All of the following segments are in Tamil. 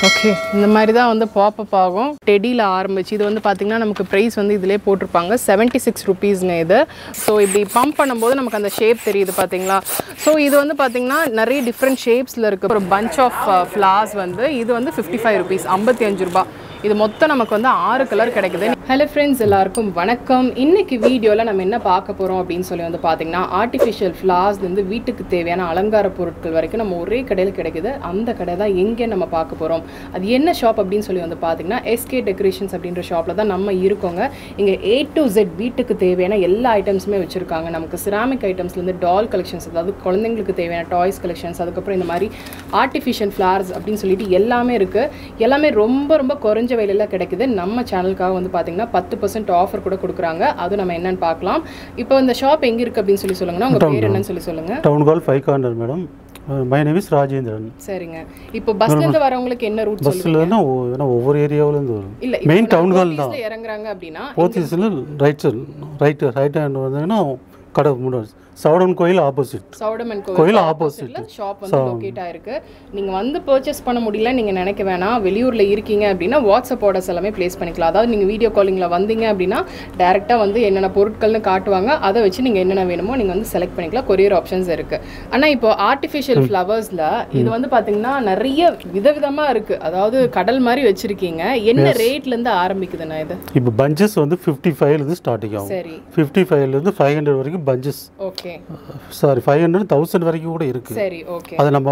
ஓகே இந்த மாதிரி தான் வந்து பாப்பப் ஆகும் டெடியில் ஆரம்பிச்சு இது வந்து பார்த்திங்கன்னா நமக்கு ப்ரைஸ் வந்து இதிலே போட்டிருப்பாங்க செவன்ட்டி சிக்ஸ் ருபீஸ்ங்க இது ஸோ இப்படி பம்ப் பண்ணும்போது நமக்கு அந்த ஷேப் தெரியுது பார்த்தீங்களா ஸோ இது வந்து பார்த்திங்கன்னா நிறைய டிஃப்ரெண்ட் ஷேப்ஸில் இருக்குது ஒரு பஞ்ச் ஆஃப் ஃப்ளார்ஸ் வந்து இது வந்து ஃபிஃப்டி ஃபைவ் ருபீஸ் ஐம்பத்தி அஞ்சு ரூபாய் இது மொத்தம் நமக்கு வந்து ஆறு கலர் கிடைக்குது ஹலோ ஃப்ரெண்ட்ஸ் எல்லாருக்கும் வணக்கம் இன்னைக்கு வீடியோவில் நம்ம என்ன பார்க்க போகிறோம் அப்படின்னு சொல்லி வந்து பார்த்தீங்கன்னா ஆர்டிஃபிஷியல் ஃப்ளார்ஸ்லேருந்து வீட்டுக்கு தேவையான அலங்கார பொருட்கள் வரைக்கும் நம்ம ஒரே கடையில் கிடைக்குது அந்த கடை தான் எங்கே நம்ம பார்க்க போகிறோம் அது என்ன ஷாப் அப்படின்னு சொல்லி வந்து பார்த்தீங்கன்னா எஸ்கே டெக்கரேஷன்ஸ் அப்படின்ற ஷாப்பில் தான் நம்ம இருக்கோங்க இங்கே ஏ டு ஜெட் வீட்டுக்கு தேவையான எல்லா ஐட்டம்ஸுமே வச்சுருக்காங்க நமக்கு சிராமிக் ஐட்டம்ஸ்லேருந்து டால் கலெக்ஷன்ஸ் அதாவது குழந்தைங்களுக்கு தேவையான டாய்ஸ் கலெக்ஷன்ஸ் அதுக்கப்புறம் இந்த மாதிரி ஆர்டிஃபிஷியல் ஃப்ளார்ஸ் அப்படின்னு சொல்லிட்டு எல்லாமே இருக்குது எல்லாமே ரொம்ப ரொம்ப குறைஞ்ச விலையில் கிடைக்குது நம்ம சேனலுக்காக வந்து பார்த்தீங்கன்னா பத்து பர்சன்ட் ஆஃபர் கூட கொடுக்குறாங்க அது நம்ம என்னன்னு பார்க்கலாம் இப்போ இந்த ஷாப் எங்கே இருக்குது அப்படின்னு சொல்லி சொல்லுங்கன்னா உங்கள் பேர் என்னன்னு சொல்லி சொல்லுங்கள் town hall five corner madam my name is Rajendran சரிங்க இப்போ பஸ்லேருந்து வரவங்களுக்கு என்ன ரூட் சொல்லுங்க பஸ்ஸில்னா ஏன்னா ஒவ்வொரு ஏரியாவிலேருந்து வரும் இல்லை மெயின் டவுன் ஹால் தான் பஸ்ல இறங்குறாங்க அப்படின்னா போத்தீஸில் right side right right hand வந்தீங்கன்னா கடை முன்னாடி சவடன் கோயில் ஆப்போசிட் சவுடமன் கோயில் கோவில் opposite. ஆப்போசிட்ல ஷாப் வந்து லொகேட் ஆயிருக்கு நீங்க வந்து பர்ச்சேஸ் பண்ண முடியல நீங்க நினைக்க வேணாம் வெளியூர்ல இருக்கீங்க அப்படின்னா வாட்ஸ்அப் ஆர்டர்ஸ் எல்லாமே ப்ளேஸ் பண்ணிக்கலாம் அதாவது நீங்க வீடியோ காலிங்ல வந்தீங்க அப்படின்னா டைரக்டா வந்து என்னென்ன பொருட்கள்னு காட்டுவாங்க அதை வச்சு நீங்க என்னென்ன வேணுமோ நீங்க வந்து செலக்ட் பண்ணிக்கலாம் கொரியர் ஆப்ஷன்ஸ் இருக்கு ஆனா இப்போ ஆர்டிஃபிஷியல் ஃப்ளவர்ஸ்ல இது வந்து பாத்தீங்கன்னா நிறைய விதவிதமா இருக்கு அதாவது கடல் மாதிரி வச்சிருக்கீங்க என்ன ரேட்ல இருந்து ஆரம்பிக்குதுண்ணா இது இப்போ பஞ்சஸ் வந்து ஃபிஃப்டி ஃபைவ்லேருந்து ஸ்டார்டிங் ஆகும் சரி ஃபிஃப்டி ஃபைவ்லேருந்து ஃபைவ் ஹண்ட்ரட் வரைக்கும் bunches okay sorry five hundred thousand வரைக்கும் கூட இருக்குது சரி ஓகே அது நம்ம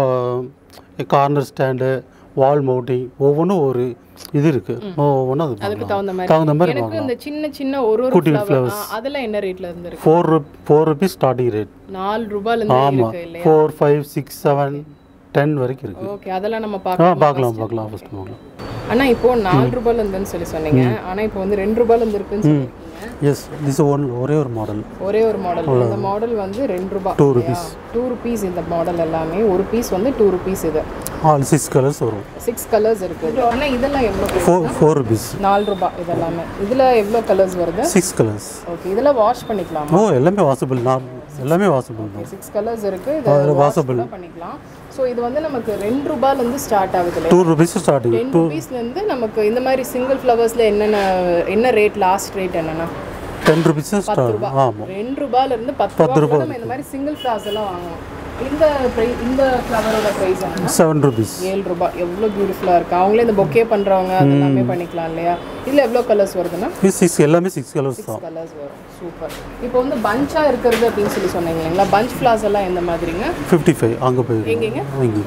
கார்னர் ஸ்டாண்டு வால் மவுண்டிங் ஒவ்வொன்றும் ஒரு இது இருக்குது ஒவ்வொன்றும் அது அதுக்கு பண்ணலாம். தகுந்த மாதிரி தகுந்த மாதிரி எனக்கு இந்த சின்ன சின்ன ஒரு ஒரு குட்டி flower- ஆ, அதெல்லாம் என்ன ரேட்ல இருந்து இருக்கு four four rupees starting rate நாலு ரூபாயில இருந்து ஆமாம் இருக்கு இல்லையா four five six seven ten வரைக்கும் இருக்குது ஓகே அதெல்லாம் நம்ம ஆ பார்க்கலாம் பார்க்கலாம் பார்க்கலாம் ஃபஸ்ட் பார்க்கலாம் ஆனா இப்போ நாலு ரூபாயில இருந்துன்னு சொல்லி சொன்னீங்க ஆனா இப்போ வந்து ரெண்டு ரூபாயில இருந்து இருக்குன்னு சொல்லிருக்கீங்க எஸ் திஸ் ஒன் ஒரே ஒரு மாடல் ஒரே ஒரு மாடல் இந்த மாடல் வந்து ரெண்டு ரூபாய் டூ ருபீஸ் டூ ருபீஸ் இந்த மாடல் எல்லாமே ஒரு பீஸ் வந்து டூ ருபீஸ் இது ஆல் சிக்ஸ் கலர்ஸ் வரும் சிக்ஸ் கலர்ஸ் இருக்குது ஆனா இதெல்லாம் எவ்வளோ ஃபோர் ஃபோர் ருபீஸ் நாலு ரூபாய் இதெல்லாமே இதுல எவ்வளோ கலர்ஸ் வருது சிக்ஸ் கலர்ஸ் ஓகே இதெல்லாம் வாஷ் பண்ணிக்கலாமா ஓ எல்லாமே வாசபிள் நான் எல்லாமே வாசபிள் தான் சிக்ஸ் கலர்ஸ் இருக்கு இது வாஷ் கூட பண்ணிக்கலாம் ஸோ இது வந்து நமக்கு ரெண்டு ரூபாயில இருந்து ஸ்டார்ட் ஆகுது இல்லையா டூ ருபீஸ் ஸ்டார்டிங் டென் ருபீஸ்லேருந்து நமக்கு இந்த மாதிரி சிங்கிள் ஃப்ளவர்ஸில் என்னென்ன என்ன ரேட் லாஸ்ட் ரேட் என்னன்னா டென் ருபீஸ் ஸ்டார்ட் ஆமாம் ரெண்டு ரூபாயில இருந்து பத்து ரூபாய் நம்ம இந்த மாதிரி சிங்கிள் ஃப்ளார்ஸ் எல்லாம் வாங்குவோம் இந்த ப்ரைஸ் இந்த ஃப்ளவரோட ப்ரைஸ் என்னன்னா செவன் ருபீஸ் ஏழு ரூபாய் எவ்வளோ பியூட்டிஃபுல்லாக இருக்கு அவங்களே இந்த பொக்கே பண்ணுறவங்க அது எல்லாமே பண்ணிக்கலாம் இல்லையா இதில் எவ்வளோ கலர்ஸ் வருதுன்னா சிக்ஸ் எல்லாமே சிக்ஸ் கலர்ஸ் தான் கலர்ஸ் வரும் சூப்பர் இப்போ வந்து பஞ்சாக இருக்கிறது அப்படின்னு சொல்லி சொன்னீங்க இல்லைங்களா பஞ்ச் ஃப்ளார்ஸ் எல்லாம் எந்த மாதிரிங்க ஃபிஃப்டி ஃபைவ் அங்கே போய் எங்கேங்க இங்கே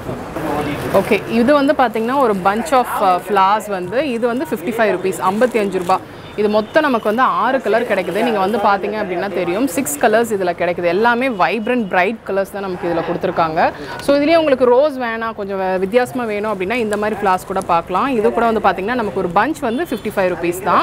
ஓகே இது வந்து பார்த்தீங்கன்னா ஒரு பஞ்ச் ஆஃப் ஃப்ளார்ஸ் வந்து இது வந்து ஃபிஃப்டி ஃபைவ் ருபீஸ் ஐம்பத்தி அஞ்சு ரூபாய் இது மொத்தம் நமக்கு வந்து ஆறு கலர் கிடைக்குது நீங்கள் வந்து பார்த்தீங்க அப்படின்னா தெரியும் சிக்ஸ் கலர்ஸ் இதில் கிடைக்குது எல்லாமே வைப்ரண்ட் பிரைட் கலர்ஸ் தான் நமக்கு இதில் கொடுத்துருக்காங்க ஸோ இதுலேயே உங்களுக்கு ரோஸ் வேணாம் கொஞ்சம் வித்தியாசமாக வேணும் அப்படின்னா இந்த மாதிரி ஃப்ளார்ஸ் கூட பார்க்கலாம் இது கூட வந்து பார்த்தீங்கன்னா நமக்கு ஒரு பஞ்ச் வந்து ஃபிஃப்டி ஃபைவ் ருபீஸ் தான்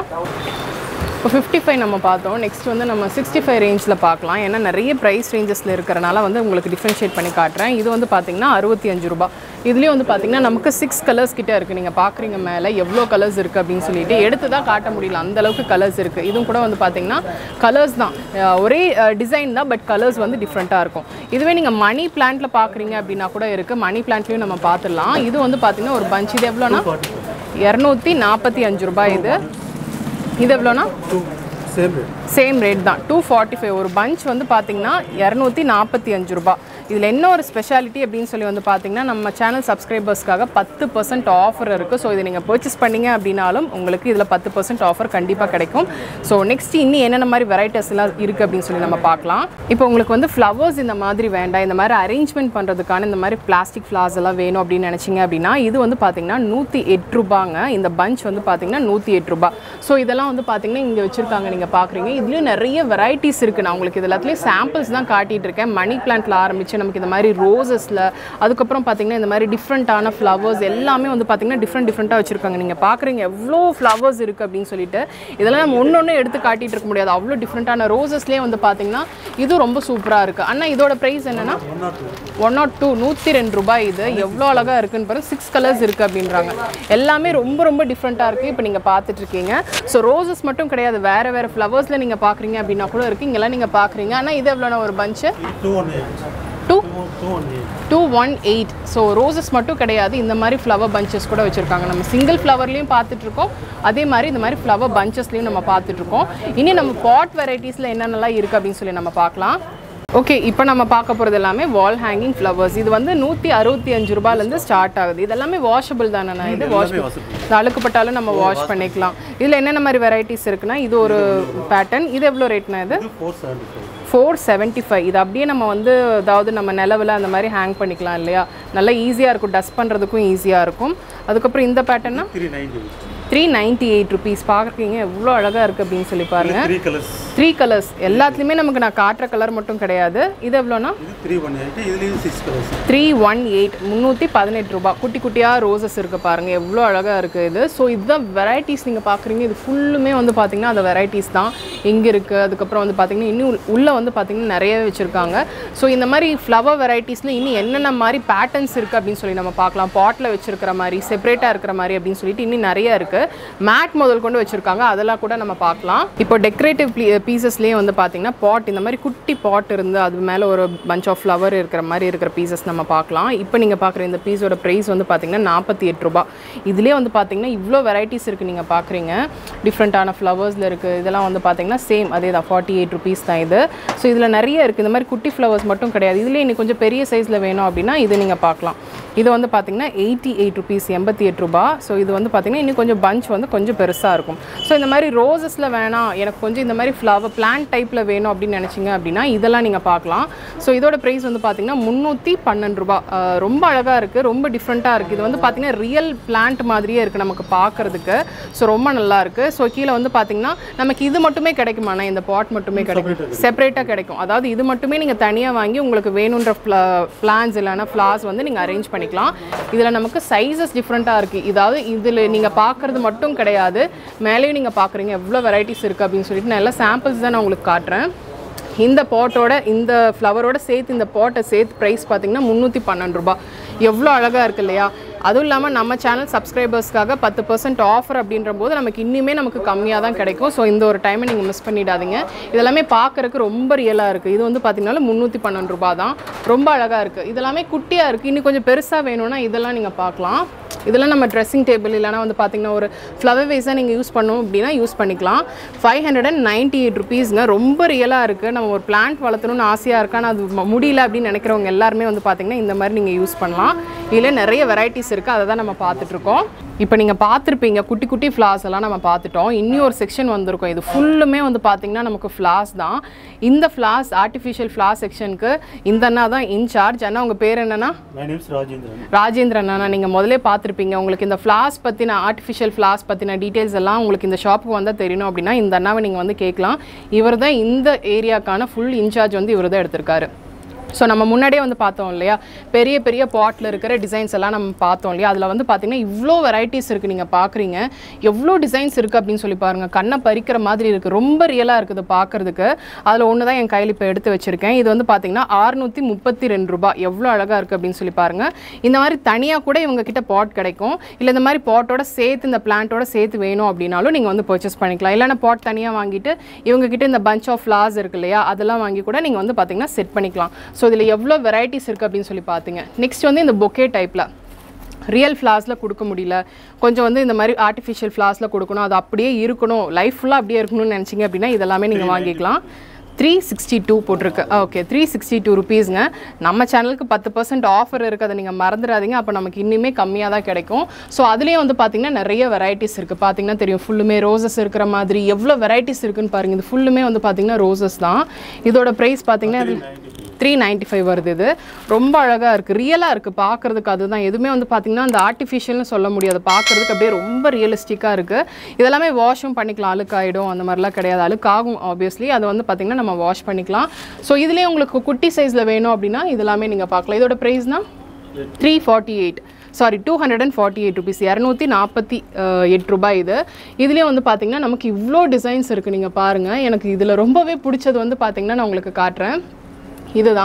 இப்போ ஃபிஃப்டி ஃபைவ் நம்ம பார்த்தோம் நெக்ஸ்ட் வந்து நம்ம சிக்ஸ்டி ஃபைவ் ரேஞ்சில் பார்க்கலாம் ஏன்னா நிறைய ப்ரைஸ் ரேஞ்சஸில் இருக்கிறனால வந்து உங்களுக்கு டிஃப்ரென்ஷியேட் பண்ணி காட்டுறேன் இது வந்து பார்த்தீங்கன்னா அறுபத்தி அஞ்சு ரூபாய் இதுலேயும் வந்து பார்த்தீங்கன்னா நமக்கு சிக்ஸ் கலர்ஸ் கிட்ட இருக்குது நீங்கள் பார்க்குறீங்க மேலே எவ்வளோ கலர்ஸ் இருக்குது அப்படின்னு சொல்லிட்டு எடுத்து தான் காட்ட முடியல அந்த அளவுக்கு கலர்ஸ் இருக்குது இதுவும் கூட வந்து பார்த்தீங்கன்னா கலர்ஸ் தான் அஹ் ஒரே டிசைன் தான் பட் கலர்ஸ் வந்து டிஃப்ரெண்ட்டாக இருக்கும் இதுவே நீங்கள் மணி பிளான்ட்டில் பார்க்குறீங்க அப்படின்னா கூட இருக்குது மணி பிளான்ட்லேயும் நம்ம பார்த்துடலாம் இது வந்து பார்த்தீங்கன்னா ஒரு பஞ்ச் இது எவ்வளோனா இரநூத்தி நாற்பத்தி அஞ்சு ரூபாய் இது இது எவ்வளோனா சேம் ரேட் சேம் ரேட் தான் டூ ஃபார்ட்டி ஃபைவ் ஒரு பஞ்ச் வந்து பார்த்தீங்கன்னா இரநூத்தி நாற்பத்தி அஞ்சு ரூபாய் இதில் என்ன ஒரு ஸ்பெஷாலிட்டி அப்படின்னு சொல்லி வந்து பார்த்தீங்கன்னா நம்ம சேனல் சப்ஸ்கிரைபர்ஸ்க்காக பத்து பர்சன்ட் ஆஃபர் இருக்குது ஸோ இதை நீங்கள் பர்ச்சேஸ் பண்ணீங்க அப்படின்னாலும் உங்களுக்கு இதில் பத்து பர்சன்ட் ஆஃபர் கண்டிப்பாக கிடைக்கும் ஸோ நெக்ஸ்ட் இன்னும் என்னென்ன மாதிரி வெரைட்டிஸ் எல்லாம் இருக்குது அப்படின்னு சொல்லி நம்ம பார்க்கலாம் இப்போ உங்களுக்கு வந்து ஃப்ளவர்ஸ் இந்த மாதிரி வேண்டாம் இந்த மாதிரி அரேஞ்ச்மெண்ட் பண்ணுறதுக்கான இந்த மாதிரி பிளாஸ்டிக் ஃப்ளார்ஸ் எல்லாம் வேணும் அப்படின்னு நினச்சிங்க அப்படின்னா இது வந்து பார்த்தீங்கன்னா நூற்றி எட்டு ரூபாங்க இந்த பஞ்ச் வந்து பார்த்தீங்கன்னா நூற்றி எட்டு ரூபாய் ஸோ இதெல்லாம் வந்து பார்த்தீங்கன்னா இங்கே வச்சுருக்காங்க நீங்கள் பார்க்குறீங்க இதுலேயும் நிறைய வெரைட்டிஸ் இருக்குது நான் உங்களுக்கு இது எல்லாத்துலேயும் சாம்பிள்ஸ் தான் காட்டிகிட்டு இருக்கேன் மணி பிளான்ட்டில் ஆரம்பித்து நமக்கு இந்த மாதிரி ரோசஸில் அதுக்கப்புறம் பார்த்தீங்கன்னா இந்த மாதிரி டிஃப்ரெண்ட்டான ஃப்ளவர்ஸ் எல்லாமே வந்து பார்த்தீங்கன்னா டிஃப்ரெண்ட் டிஃப்ரெண்ட்டாக வச்சுருக்காங்க நீங்கள் பார்க்குறீங்க எவ்வளோ ஃப்ளவர்ஸ் இருக்குது அப்படின்னு சொல்லிட்டு இதெல்லாம் நம்ம ஒன்று ஒன்று எடுத்து காட்டிகிட்டு இருக்க முடியாது அவ்வளோ டிஃப்ரெண்ட்டான ரோசஸ்லேயே வந்து பார்த்தீங்கன்னா இது ரொம்ப சூப்பராக இருக்குது அண்ணா இதோட ப்ரைஸ் என்னன்னா ஒன் நாட் டூ நூற்றி ரெண்டு ரூபாய் இது எவ்வளோ அழகாக இருக்குன்னு பாருங்க சிக்ஸ் கலர்ஸ் இருக்குது அப்படின்றாங்க எல்லாமே ரொம்ப ரொம்ப டிஃப்ரெண்ட்டாக இருக்குது இப்போ நீங்கள் பார்த்துட்டு இருக்கீங்க ஸோ ரோசஸ் மட்டும் கிடையாது வேறு வேறு ஃப்ளவர்ஸில் நீங்கள் பார்க்குறீங்க அப்படின்னா கூட இருக்குது இங்கெல்லாம் நீங்கள் பார்க்குறீங்க ஆனால் இது எவ்வளோனா ஒரு bunch two one eight two two one eight two one eight so roses மட்டும் கிடையாது இந்த மாதிரி ஃப்ளவர் பஞ்சஸ் கூட வச்சுருக்காங்க நம்ம சிங்கிள் ஃப்ளவர்லேயும் பார்த்துட்ருக்கோம் அதே மாதிரி இந்த மாதிரி ஃப்ளவர் பஞ்சஸ்லையும் நம்ம பார்த்துட்ருக்கோம் இனி நம்ம பாட் வெரைட்டிஸில் என்னென்னலாம் இருக்குது அப்படின்னு சொல்லி நம்ம பார்க்கலாம் ஓகே இப்போ நம்ம பார்க்க போகிறது எல்லாமே வால் ஹேங்கிங் ஃப்ளவர்ஸ் இது வந்து நூற்றி அறுபத்தி அஞ்சு ரூபாயிலேருந்து ஸ்டார்ட் ஆகுது இதெல்லாமே வாஷபிள் தானே இது வாஷ் இது அழுக்குப்பட்டாலும் நம்ம வாஷ் பண்ணிக்கலாம் இதில் என்னென்ன மாதிரி வெரைட்டிஸ் இருக்குன்னா இது ஒரு பேட்டர்ன் இது எவ்வளோ ரேட்னா இது இது four seventy five four seventy five இது அப்படியே நம்ம வந்து அதாவது நம்ம நிலவில் அந்த மாதிரி ஹேங் பண்ணிக்கலாம் இல்லையா நல்லா ஈஸியாக இருக்கும் டஸ்ட் பண்ணுறதுக்கும் ஈஸியாக இருக்கும் அதுக்கப்புறம் இந்த பேட்டர்னா three ninety three ninety eight rupees பார்க்குறீங்க எவ்வளோ அழகாக இருக்குது அப்படின்னு சொல்லி பாருங்க த்ரீ கலர்ஸ் த்ரீ கலர்ஸ் எல்லாத்துலேயுமே நமக்கு நான் காட்டுற கலர் மட்டும் கிடையாது இது எவ்வளோனா இது த்ரீ ஒன் எயிட் இதுலேயும் six colours three one eight முந்நூற்றி பதினெட்டு ரூபாய் குட்டி குட்டியாக ரோசஸ் இருக்குது பாருங்கள் எவ்வளோ அழகாக இருக்குது இது ஸோ இதுதான் வெரைட்டிஸ் நீங்கள் பார்க்குறீங்க இது ஃபுல்லுமே வந்து பார்த்தீங்கன்னா அந்த வெரைட்டிஸ் தான் இங்கே இருக்குது அதுக்கப்புறம் வந்து பார்த்தீங்கன்னா இன்னும் உள்ளே வந்து பார்த்தீங்கன்னா நிறையவே வச்சுருக்காங்க ஸோ இந்த மாதிரி ஃப்ளவர் வெரைட்டிஸில் இன்னும் என்னென்ன மாதிரி பேட்டர்ன்ஸ் இருக்குது அப்படின்னு சொல்லி நம்ம பார்க்கலாம் பாட்டில் வச்சுருக்கிற மாதிரி செப்பரேட்டாக இருக்கிற மாதிரி அப்படின்னு சொல்லிட்டு இன்னும் நிறைய இருக்குது மேட் முதல் கொண்டு வச்சுருக்காங்க அதெல்லாம் கூட நம்ம பார்க்கலாம் இப்போ டெக்கரேட்டிவ் பீசஸ்லேயே வந்து பார்த்தீங்கன்னா பாட் இந்த மாதிரி குட்டி பாட் இருந்து அது மேலே ஒரு பஞ்ச் ஆஃப் ஃப்ளவர் இருக்கிற மாதிரி இருக்கிற பீசஸ் நம்ம பார்க்கலாம் இப்போ நீங்கள் பார்க்குற இந்த பீஸோட ப்ரைஸ் வந்து பார்த்தீங்கன்னா நாற்பத்தி எட்டு ரூபா இதுலேயே வந்து பார்த்தீங்கன்னா இவ்வளோ வெரைட்டிஸ் இருக்குது நீங்கள் பார்க்குறீங்க டிஃப்ரெண்ட்டான ஃப்ளவர்ஸில் இருக்குது இதெல்லாம் வந்து பார்த்தீங்கன்னா சேம் அதே தான் ஃபார்ட்டி எயிட் ருபீஸ் தான் இது ஸோ இதில் நிறைய இருக்குது இந்த மாதிரி குட்டி ஃப்ளவர்ஸ் மட்டும் கிடையாது இதுலேயே இன்னும் கொஞ்சம் பெரிய சைஸில் வேணும் அப்படின்னா இது நீங்கள் பார்க்கலாம் இது வந்து பார்த்தீங்கன்னா எயிட்டி எயிட் ருபீஸ் எண்பத்தி எட்டு ரூபா ஸோ இது வந்து பார்த்தீங்கன்னா இன்னும் கொஞ்சம் பஞ்ச் வந்து கொஞ்சம் பெருசாக இருக்கும் ஸோ இந்த மாதிரி ரோசஸில் வேணாம் எனக்கு கொஞ்சம் இந்த மாதிரி ஃப்ளவர் பிளான்ட் டைப்பில் வேணும் அப்படின்னு நினச்சிங்க அப்படின்னா இதெல்லாம் நீங்கள் பார்க்கலாம் ஸோ இதோட ப்ரைஸ் வந்து பார்த்தீங்கன்னா முந்நூற்றி பன்னெண்டு ரூபா அஹ் ரொம்ப அழகாக இருக்குது ரொம்ப டிஃப்ரெண்ட்டாக இருக்குது இது வந்து பார்த்தீங்கன்னா ரியல் பிளான்ட் மாதிரியே இருக்குது நமக்கு பார்க்குறதுக்கு ஸோ ரொம்ப நல்லா இருக்குது ஸோ கீழே வந்து பார்த்தீங்கன்னா நமக்கு இது மட்டுமே கிடைக்குமாண்ணா இந்த பாட் மட்டுமே கிடைக்கும் செப்பரேட்டாக கிடைக்கும் அதாவது இது மட்டுமே நீங்கள் தனியாக வாங்கி உங்களுக்கு வேணுன்ற பிளான்ஸ் இல்லைன்னா ஃப்ளார்ஸ் வந்து நீங்கள் அரேஞ்ச் பண்ணிக்கலாம் இதில் நமக்கு சைஸஸ் டிஃப்ரெண்ட்டாக இருக்குது இதாவது இதில் நீங்கள் பார்க்குறது மட்டும் கிடையாது மேலேயும் நீங்கள் பார்க்குறீங்க எவ்வளோ வெரைட்டிஸ் இருக்குது அப்படின்னு சொல்லிட்டு நான் எல்லாம் சாம்பிள்ஸ் தான் நான் உங்களுக்கு காட்டுறேன் இந்த பாட்டோட இந்த ஃப்ளவரோட சேர்த்து இந்த பாட்டை சேர்த்து ப்ரைஸ் பார்த்தீங்கன்னா முந்நூற்றி பன்னெண்டு ரூபாய் எவ்வளோ அழகாக இருக்கு இல்லையா அதுவும் இல்லாமல் நம்ம சேனல் சப்ஸ்கிரைபர்ஸ்க்காக பத்து பர்சன்ட் ஆஃபர் அப்படின்ற போது நமக்கு இன்னுமே நமக்கு கம்மியாக தான் கிடைக்கும் ஸோ இந்த ஒரு டைமை நீங்கள் மிஸ் பண்ணிடாதீங்க இதெல்லாமே பார்க்குறக்கு ரொம்ப ரியலாக இருக்குது இது வந்து பார்த்தீங்கன்னா முந்நூற்றி பன்னெண்டு ரூபாய் தான் ரொம்ப அழகாக இருக்குது இதெல்லாமே குட்டியாக இருக்குது இன்னும் கொஞ்சம் பெருசாக வேணும்னா இதெல்லாம் நீங்கள் பார்க்கலாம் இதெல்லாம் நம்ம ட்ரெஸ்ஸிங் டேபிள் இல்லைனா வந்து பார்த்தீங்கன்னா ஒரு ஃப்ளவர் வேஸாக நீங்கள் யூஸ் பண்ணணும் அப்படின்னா யூஸ் பண்ணிக்கலாம் five hundred and ninety eight ருபீஸ்ங்க ரொம்ப ரியலாக இருக்குது நம்ம ஒரு பிளான்ட் வளர்த்தணும்னு ஆசையாக இருக்கா ஆனால் அது ம- முடியல அப்படின்னு நினைக்கிறவங்க எல்லாருமே வந்து பார்த்தீங்கன்னா இந்த மாதிரி நீங்கள் யூஸ் பண்ணலாம் இதில் நிறைய வெரைட்டிஸ் இருக்குது அதை தான் நம்ம பார்த்துட்ருக்கோம் இப்போ நீங்கள் பார்த்துருப்பீங்க குட்டி குட்டி ஃப்ளார்ஸ் எல்லாம் நம்ம பார்த்துட்டோம் இன்னும் ஒரு செக்ஷன் வந்திருக்கும் இது ஃபுல்லுமே வந்து பார்த்தீங்கன்னா நமக்கு ஃப்ளார்ஸ் தான் இந்த ஃப்ளார்ஸ் ஆர்டிஃபிஷியல் ஃப்ளார் செக்ஷனுக்கு இந்த அண்ணா தான் இன்சார்ஜ் அண்ணா உங்கள் பேர் என்னன்னா மை நேம்ஸ் ராஜேந்திரன் ராஜேந்திரன் அண்ணா நீங்கள் முதல்ல பார்த்துருப்பீங்க உங்களுக்கு இந்த ஃப்ளார்ஸ் பற்றின ஆர்டிஃபிஷியல் ஃப்ளார்ஸ் பற்றின டீட்டெயில்ஸ் எல்லாம் உங்களுக்கு இந்த ஷாப்புக்கு வந்தால் தெரியணும் அப்படின்னா இந்த அண்ணாவை நீங்கள் வந்து கேட்கலாம் இவர் தான் இந்த ஏரியாக்கான ஃபுல் இன்சார்ஜ் வந்து இவர் தான் எடுத்திருக்காரு ஸோ நம்ம முன்னாடியே வந்து பார்த்தோம் இல்லையா பெரிய பெரிய பாட்டில் இருக்கிற டிசைன்ஸ் எல்லாம் நம்ம பார்த்தோம் இல்லையா அதில் வந்து பார்த்தீங்கன்னா இவ்வளோ வெரைட்டிஸ் இருக்குது நீங்கள் பார்க்குறீங்க எவ்வளோ டிசைன்ஸ் இருக்குது அப்படின்னு சொல்லி பாருங்கள் கண்ணை பறிக்கிற மாதிரி இருக்குது ரொம்ப ரியலாக இருக்குது பார்க்குறதுக்கு அதில் ஒன்று தான் என் கையில் இப்போ எடுத்து வச்சுருக்கேன் இது வந்து பார்த்தீங்கன்னா ஆறுநூற்றி முப்பத்தி ரெண்டு ரூபாய் எவ்வளோ அழகாக இருக்குது அப்படின்னு சொல்லி பாருங்கள் இந்த மாதிரி தனியாக கூட இவங்க கிட்ட பாட் கிடைக்கும் இல்லை இந்த மாதிரி பாட்டோட சேர்த்து இந்த பிளான்ட்டோட சேர்த்து வேணும் அப்படின்னாலும் நீங்கள் வந்து பர்ச்சேஸ் பண்ணிக்கலாம் இல்லைன்னா பாட் தனியாக வாங்கிட்டு இவங்க கிட்ட இந்த பஞ்ச் ஆஃப் ஃப்ளார்ஸ் இருக்கு இல்லையா அதெல்லாம் வாங்கி கூட நீங்கள் வந்து பார்த்தீங்கன்னா செட் பண்ணிக்கலாம் ஸோ இதில் எவ்வளோ வெரைட்டிஸ் இருக்குது அப்படின்னு சொல்லி பார்த்தீங்க நெக்ஸ்ட் வந்து இந்த பொக்கே டைப்பில் ரியல் ஃப்ளார்ஸில் கொடுக்க முடியல கொஞ்சம் வந்து இந்த மாதிரி ஆர்டிஃபிஷியல் ஃப்ளார்ஸில் கொடுக்கணும் அது அப்படியே இருக்கணும் லைஃப் ஃபுல்லாக அப்படியே இருக்கணும்னு நினச்சிங்க அப்படின்னா இதெல்லாமே நீங்கள் வாங்கிக்கலாம் த்ரீ சிக்ஸ்டி டூ போட்டிருக்கு ஓகே த்ரீ சிக்ஸ்டி டூ ருபீஸ்ங்க நம்ம சேனலுக்கு பத்து பர்சன்ட் ஆஃபர் இருக்குது அதை நீங்கள் மறந்துடாதீங்க அப்போ நமக்கு இன்னுமே கம்மியாக தான் கிடைக்கும் ஸோ அதுலேயே வந்து பார்த்தீங்கன்னா நிறைய வெரைட்டிஸ் இருக்குது பார்த்தீங்கன்னா தெரியும் ஃபுல்லுமே ரோசஸ் இருக்கிற மாதிரி எவ்வளோ வெரைட்டிஸ் இருக்குன்னு பாருங்கள் இது ஃபுல்லுமே வந்து பார்த்தீங்கன்னா ரோசஸ் தான் இதோட ப்ரைஸ் பார்த்தீங்கன்னா இது த்ரீ நைன்ட்டி ஃபைவ் வருது இது ரொம்ப அழகாக இருக்குது ரியலாக இருக்குது பார்க்குறதுக்கு அதுதான் எதுவுமே வந்து பார்த்திங்கன்னா அந்த ஆர்டிஃபிஷியல்னு சொல்ல முடியாது பார்க்குறதுக்கு அப்படியே ரொம்ப ரியலிஸ்டிக்காக இருக்குது இதெல்லாமே வாஷும் பண்ணிக்கலாம் அழுக்காயிடும் அந்த மாதிரிலாம் கிடையாது அழுக்காகும் ஆப்வியஸ்லி அதை வந்து பார்த்திங்கன்னா நம்ம வாஷ் பண்ணிக்கலாம் ஸோ இதுலேயே உங்களுக்கு குட்டி சைஸில் வேணும் அப்படின்னா இதெல்லாமே நீங்கள் பார்க்கலாம் இதோட ப்ரைஸ்னா three forty eight sorry two hundred and forty eight rupees இரநூத்தி நாற்பத்தி எட்டு ரூபாய் இது இதுலேயே வந்து பார்த்தீங்கன்னா நமக்கு இவ்வளோ டிசைன்ஸ் இருக்குது நீங்கள் பாருங்கள் எனக்கு இதில் ரொம்பவே பிடிச்சது வந்து பார்த்தீங்கன்னா நான் உங்களுக்கு காட்டுறேன் இதுதான்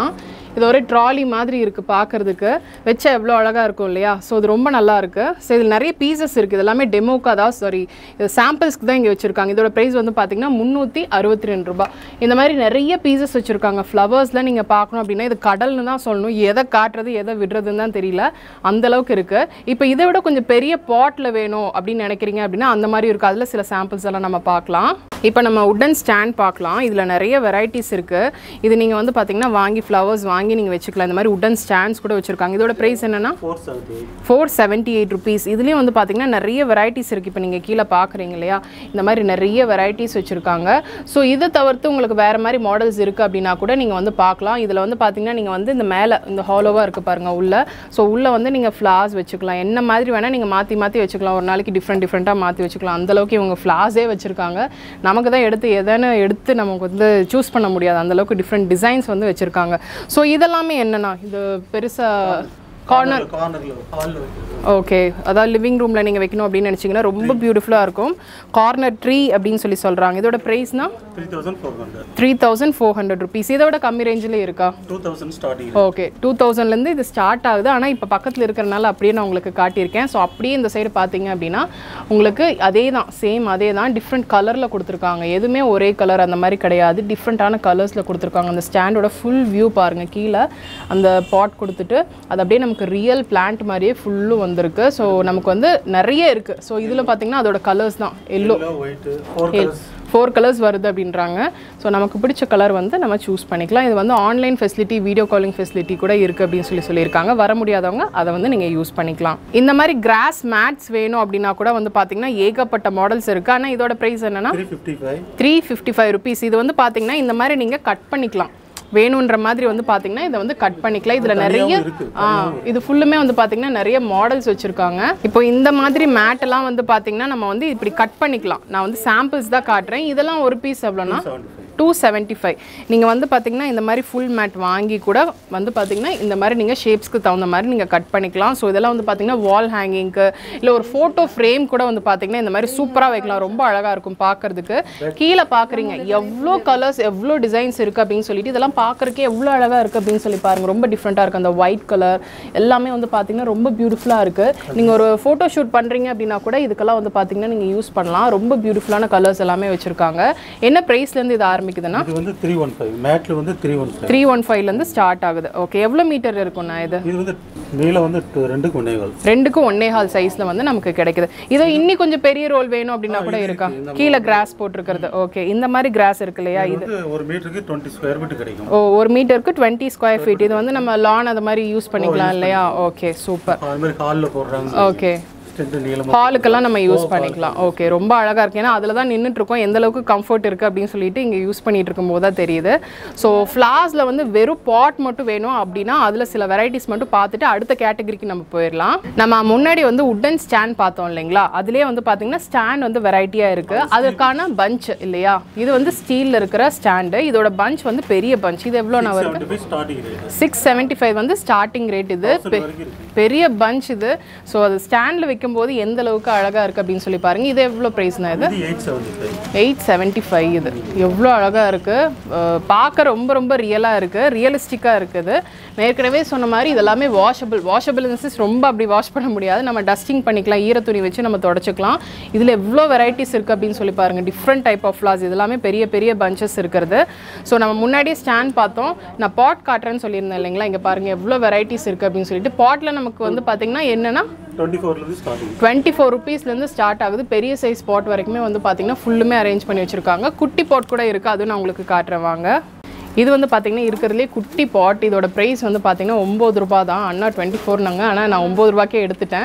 இது ஒரு ட்ராலி மாதிரி இருக்குது பார்க்கறதுக்கு வச்சா எவ்வளோ அழகாக இருக்கும் இல்லையா ஸோ இது ரொம்ப நல்லா இருக்கு ஸோ இதில் நிறைய பீசஸ் இருக்குது இது எல்லாமே டெமோக்காக தான் சாரி இது சாம்பிள்ஸ்க்கு தான் இங்கே வச்சுருக்காங்க இதோட ப்ரைஸ் வந்து பார்த்தீங்கன்னா முந்நூற்றி அறுபத்தி ரெண்டு ரூபாய் இந்த மாதிரி நிறைய பீசஸ் வச்சுருக்காங்க ஃப்ளவர்ஸில் நீங்கள் பார்க்கணும் அப்படின்னா இது கடல்னு தான் சொல்லணும் எதை காட்டுறது எதை விடுறதுன்னு தான் தெரியல அந்த அளவுக்கு இருக்குது இப்போ இதை விட கொஞ்சம் பெரிய பாட்டில் வேணும் அப்படின்னு நினைக்கிறீங்க அப்படின்னா அந்த மாதிரி இருக்குது அதில் சில சாம்பிள்ஸ் எல்லாம் நம்ம பார்க்கலாம் இப்போ நம்ம உட்டன் ஸ்டாண்ட் பார்க்கலாம் இதில் நிறைய வெரைட்டிஸ் இருக்குது இது நீங்கள் வந்து பார்த்தீங்கன்னா வாங்கி ஃப்ளவர்ஸ் வாங்கி நீங்கள் வச்சுக்கலாம் இந்த மாதிரி உட்டன் ஸ்டாண்ட்ஸ் கூட வச்சுருக்காங்க இதோட ப்ரைஸ் என்னன்னா four seventy eight four seventy eight rupees இதுலேயும் வந்து பார்த்தீங்கன்னா நிறைய வெரைட்டிஸ் இருக்குது இப்போ நீங்கள் கீழே பார்க்குறீங்க இல்லையா இந்த மாதிரி நிறைய வெரைட்டிஸ் வச்சுருக்காங்க ஸோ இதை தவிர்த்து உங்களுக்கு வேறு மாதிரி மாடல்ஸ் இருக்குது அப்படின்னா கூட நீங்கள் வந்து பார்க்கலாம் இதில் வந்து பார்த்தீங்கன்னா நீங்கள் வந்து இந்த மேலே இந்த ஹாலோவாக இருக்குது பாருங்கள் உள்ள ஸோ உள்ளே வந்து நீங்கள் ஃப்ளார்ஸ் வச்சுக்கலாம் என்ன மாதிரி வேணால் நீங்கள் மாற்றி மாற்றி வச்சுக்கலாம் ஒரு நாளைக்கு டிஃப்ரெண்ட் டிஃப்ரெண்ட்டாக மாற்றி வச்சுக்கலாம் அந்தளவுக்கு இவங்க ஃப்ளாஸே வச்சுருக்காங்க நமக்கு தான் எடுத்து எதன்னு எடுத்து நமக்கு வந்து சூஸ் பண்ண முடியாது அந்தளவுக்கு டிஃப்ரெண்ட் டிசைன்ஸ் வந்து வச்சுருக்காங்க ஸோ இதெல்லாமே என்னன்னா இது பெருசாக கார்னர் கார்னரில் ஹாலில் வைக்கிறது ஓகே அதாவது லிவிங் ரூமில் நீங்கள் வைக்கணும் அப்படின்னு நினச்சிங்கன்னா ரொம்ப பியூட்டிஃபுல்லாக இருக்கும் கார்னர் ட்ரீ அப்படின்னு சொல்லி சொல்கிறாங்க இதோட ப்ரைஸ்னா three thousand four hundred three thousand four hundred rupees இதோட கம்மி ரேஞ்சில் இருக்கா two thousand starting okay two தௌசண்ட்லேருந்து இது ஸ்டார்ட் ஆகுது ஆனால் இப்போ பக்கத்தில் இருக்கிறனால அப்படியே நான் உங்களுக்கு காட்டியிருக்கேன் ஸோ அப்படியே இந்த சைடு பார்த்தீங்க அப்படின்னா உங்களுக்கு அதே தான் சேம் அதே தான் டிஃப்ரெண்ட் கலரில் கொடுத்துருக்காங்க எதுவுமே ஒரே கலர் அந்த மாதிரி கிடையாது டிஃப்ரெண்ட்டான கலர்ஸில் கொடுத்துருக்காங்க அந்த ஸ்டாண்டோட ஃபுல் வியூ பாருங்கள் கீழே அந்த பாட் கொடுத்துட்டு அது அப்படியே நமக்கு ரியல் பிளான்ட் மாதிரியே ஃபுல்லும் வந்திருக்கு ஸோ நமக்கு வந்து நிறைய இருக்குது ஸோ இதில் பார்த்தீங்கன்னா அதோட கலர்ஸ் தான் yellow white four colours four colours வருது அப்படின்றாங்க ஸோ நமக்கு பிடிச்ச கலர் வந்து நம்ம சூஸ் பண்ணிக்கலாம் இது வந்து online facility video calling facility கூட இருக்குது அப்படின்னு சொல்லி சொல்லியிருக்காங்க வர முடியாதவங்க அதை வந்து நீங்கள் யூஸ் பண்ணிக்கலாம் இந்த மாதிரி கிராஸ் மேட்ஸ் வேணும் அப்படின்னா கூட வந்து பார்த்தீங்கன்னா ஏகப்பட்ட மாடல்ஸ் இருக்குது ஆனால் இதோட ப்ரைஸ் என்னன்னா three fifty five three fifty five rupees இது வந்து பார்த்தீங்கன்னா இந்த மாதிரி நீங்கள் கட் பண்ணிக்கலாம் வேணுன்ற மாதிரி வந்து பார்த்தீங்கன்னா இதை வந்து கட் பண்ணிக்கலாம் இதில் நிறைய இருக்கு. ஆ இது ஃபுல்லுமே வந்து பார்த்தீங்கன்னா நிறைய மாடல்ஸ் வச்சுருக்காங்க இப்போ இந்த மாதிரி மேட் எல்லாம் வந்து பார்த்தீங்கன்னா நம்ம வந்து இப்படி கட் பண்ணிக்கலாம் நான் வந்து சாம்பிள்ஸ் தான் காட்டுறேன் இதெல்லாம் ஒரு பீஸ் எவ்வளோனா seventy five two seventy five நீங்கள் வந்து பார்த்தீங்கன்னா இந்த மாதிரி ஃபுல் மேட் வாங்கி கூட வந்து பார்த்தீங்கன்னா இந்த மாதிரி நீங்கள் ஷேப்ஸ்க்கு தகுந்த மாதிரி நீங்கள் கட் பண்ணிக்கலாம் ஸோ இதெல்லாம் வந்து பார்த்தீங்கன்னா வால் ஹேங்கிங்க்கு இல்லை ஒரு ஃபோட்டோ ஃப்ரேம் கூட வந்து பார்த்தீங்கன்னா இந்த மாதிரி சூப்பராக வைக்கலாம் ரொம்ப அழகாக இருக்கும் பார்க்கறதுக்கு கீழே பார்க்குறீங்க எவ்வளோ கலர்ஸ் எவ்வளோ டிசைன்ஸ் இருக்குது அப்படின்னு சொல்லிட்டு இதெல்லாம் பார்க்குறக்கே எவ்வளோ அழகாக இருக்குது அப்படின்னு சொல்லி பாருங்க ரொம்ப டிஃப்ரெண்ட்டாக இருக்குது அந்த ஒயிட் கலர் எல்லாமே வந்து பார்த்தீங்கன்னா ரொம்ப பியூட்டிஃபுல்லாக இருக்குது நீங்கள் ஒரு ஃபோட்டோ ஷூட் பண்ணுறீங்க அப்படின்னா கூட இதுக்கெல்லாம் வந்து பார்த்தீங்கன்னா நீங்கள் யூஸ் பண்ணலாம் ரொம்ப பியூட்டிஃபுல்லான கலர்ஸ் எல்லாமே வச்சுருக்காங்க என்ன ப்ரைஸ்லேருந்து இது ஆரம்பிக்குதுன்னா இது வந்து த்ரீ ஒன் ஃபைவ் மேட்டில் வந்து three one five three one ஃபைவ்லேருந்து ஸ்டார்ட் ஆகுது ஓகே எவ்வளோ மீட்டர் இருக்கும்ண்ணா இது இது வந்து நீளம் வந்து two- ரெண்டுக்கு ஒன்னேகால் ரெண்டுக்கும் ஒன்னே ஹால் சைஸில் வந்து நமக்கு கிடைக்குது இதோ இன்னி கொஞ்சம் பெரிய ரோல் வேணும் அப்படின்னா கூட இருக்கா கீழே கிராஸ் போட்டிருக்கிறது ஓகே இந்த மாதிரி கிராஸ் இருக்கு இல்லையா இது வந்து ஒரு மீட்டருக்கு டுவெண்ட்டி ஸ்கொயர் ஃபீட் கிடைக்கும் ஓ ஒரு மீட்டருக்கு டுவெண்ட்டி ஸ்கொயர் ஃபீட் இது வந்து நம்ம லான் அது மாதிரி யூஸ் பண்ணிக்கலாம் இல்லையா ஓகே சூப்பர் அது மாதிரி ஹாலில் போடுறாங்க ஓகே ஸ்ட்ரென்த் நீளமாக ஹாலுக்கெல்லாம் நம்ம யூஸ் பண்ணிக்கலாம் ஓகே ரொம்ப அழகாக இருக்கு ஏன்னா அதில் தான் நின்றுட்டு இருக்கோம் எந்த அளவுக்கு கம்ஃபர்ட் இருக்குது அப்படின்னு சொல்லிட்டு இங்கே யூஸ் பண்ணிட்டு இருக்கும்போது தான் தெரியுது ஸோ ஃப்ளார்ஸில் வந்து வெறும் பாட் மட்டும் வேணும் அப்படின்னா அதில் சில வெரைட்டிஸ் மட்டும் பார்த்துட்டு அடுத்த கேட்டகரிக்கு நம்ம போயிடலாம் நம்ம முன்னாடி வந்து உட்டன் ஸ்டாண்ட் பார்த்தோம் இல்லைங்களா அதுலேயே வந்து பார்த்தீங்கன்னா ஸ்டாண்ட் வந்து வெரைட்டியாக இருக்குது அதுக்கான பஞ்ச் இல்லையா இது வந்து ஸ்டீலில் இருக்கிற ஸ்டாண்டு இதோட பஞ்ச் வந்து பெரிய பஞ்ச் இது எவ்வளோ நான் வருது seventy five starting rate six seventy five வந்து ஸ்டார்டிங் ரேட் இது பெ- வரைக்கும் இருக்கு பெரிய பஞ்ச் இது ஸோ அது ஸ்டாண்டில் வைக்கும்போது எந்த அளவுக்கு அழகாக இருக்குது அப்படின்னு சொல்லி பாருங்க இது எவ்வளோ ப்ரைஸ்னா இது இது eight seventy five eight seventy five இது எவ்வளோ அழகாக இருக்குது பார்க்க ரொம்ப ரொம்ப ரியலாக இருக்குது ரியலிஸ்டிக்காக இருக்குது நான் ஏற்கனவே சொன்ன மாதிரி இதெல்லாமே வாஷபிள் வாஷபிள் ரொம்ப அப்படி வாஷ் பண்ண முடியாது நம்ம டஸ்டிங் பண்ணிக்கலாம் ஈர துணி வச்சு நம்ம தொடச்சிக்கலாம் இதில் எவ்வளோ வெரைட்டிஸ் இருக்குது அப்படின்னு சொல்லி பாருங்கள் டிஃப்ரெண்ட் டைப் ஆஃப் ஃப்ளாஸ் இதெல்லாமே பெரிய பெரிய பஞ்சஸ் இருக்கிறது ஸோ நம்ம முன்னாடியே ஸ்டாண்ட் பார்த்தோம் நான் பாட் காட்டுறேன்னு சொல்லியிருந்தேன் இல்லைங்களா இங்கே பாருங்கள் எவ்வளோ வெரைட்டிஸ் இருக்குது அப்படின்னு சொல்லிட்டு பாட்டில் நமக்கு வந்து பார்த்தீங்கன்னா என்னென்னா டுவெண்ட்டி ஃபோர்லேருந்து ஸ்டார்டிங் டுவெண்ட்டி ஃபோர் ருபீஸ்லேருந்து ஸ்டார்ட் ஆகுது பெரிய சைஸ் பாட் வரைக்குமே வந்து பார்த்தீங்கன்னா ஃபுல்லுமே அரேஞ்ச் பண்ணி வச்சுருக்காங்க குட்டி பாட் கூட இருக்குது அதுவும் நான் உங்களுக்கு காட்டுறேன் வாங்க இது வந்து பார்த்தீங்கன்னா இருக்கிறதுலே குட்டி பாட் இதோட ப்ரைஸ் வந்து பார்த்தீங்கன்னா ஒம்பது ரூபா தான் அண்ணா டுவெண்ட்டி ஃபோர்னாங்க ஆனால் நான் ஒம்பது ரூபாய்க்கே எடுத்துட்டேன்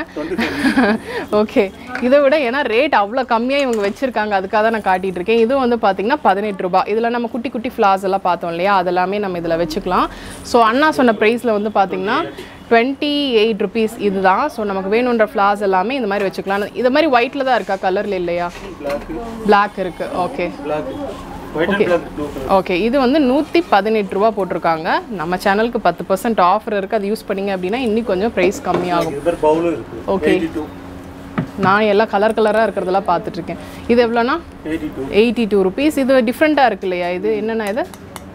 ஓகே இதை விட ஏன்னா ரேட் அவ்வளோ கம்மியாக இவங்க வச்சுருக்காங்க அதுக்காக தான் நான் காட்டிட்டு இருக்கேன் இதுவும் வந்து பார்த்தீங்கன்னா பதினெட்டு ரூபாய் இதில் நம்ம குட்டி குட்டி ஃப்ளார்ஸ் எல்லாம் பார்த்தோம் இல்லையா அதெல்லாமே நம்ம இதில் வச்சுக்கலாம் ஸோ அண்ணா சொன்ன ப்ரைஸில் வந்து பார்த்தீங்கன்னா டுவெண்ட்டி எயிட் ருபீஸ் இதுதான் ஸோ நமக்கு வேணுன்ற ஃப்ளார்ஸ் எல்லாமே இந்த மாதிரி வச்சுக்கலாம் இது மாதிரி ஒயிட்டில் தான் இருக்கா கலரில் இல்லையா பிளாக் இருக்குது okay black white and black blue okay இது வந்து நூற்றி பதினெட்டு ரூபா போட்டிருக்காங்க நம்ம சேனலுக்கு பத்து பர்சன்ட் ஆஃபர் இருக்குது அது யூஸ் பண்ணீங்க அப்படின்னா இன்னும் கொஞ்சம் ப்ரைஸ் கம்மியாகும் இது மாதிரி பவுலும் இருக்கு Okay. எயிட்டி டூ நான் எல்லாம் கலர் கலராக இருக்கிறதெல்லாம் பார்த்துட்ருக்கேன் இது எவ்வளோனா eighty two eighty two rupees இது டிஃப்ரெண்ட்டாக இருக்கு இல்லையா இது என்னென்ன இது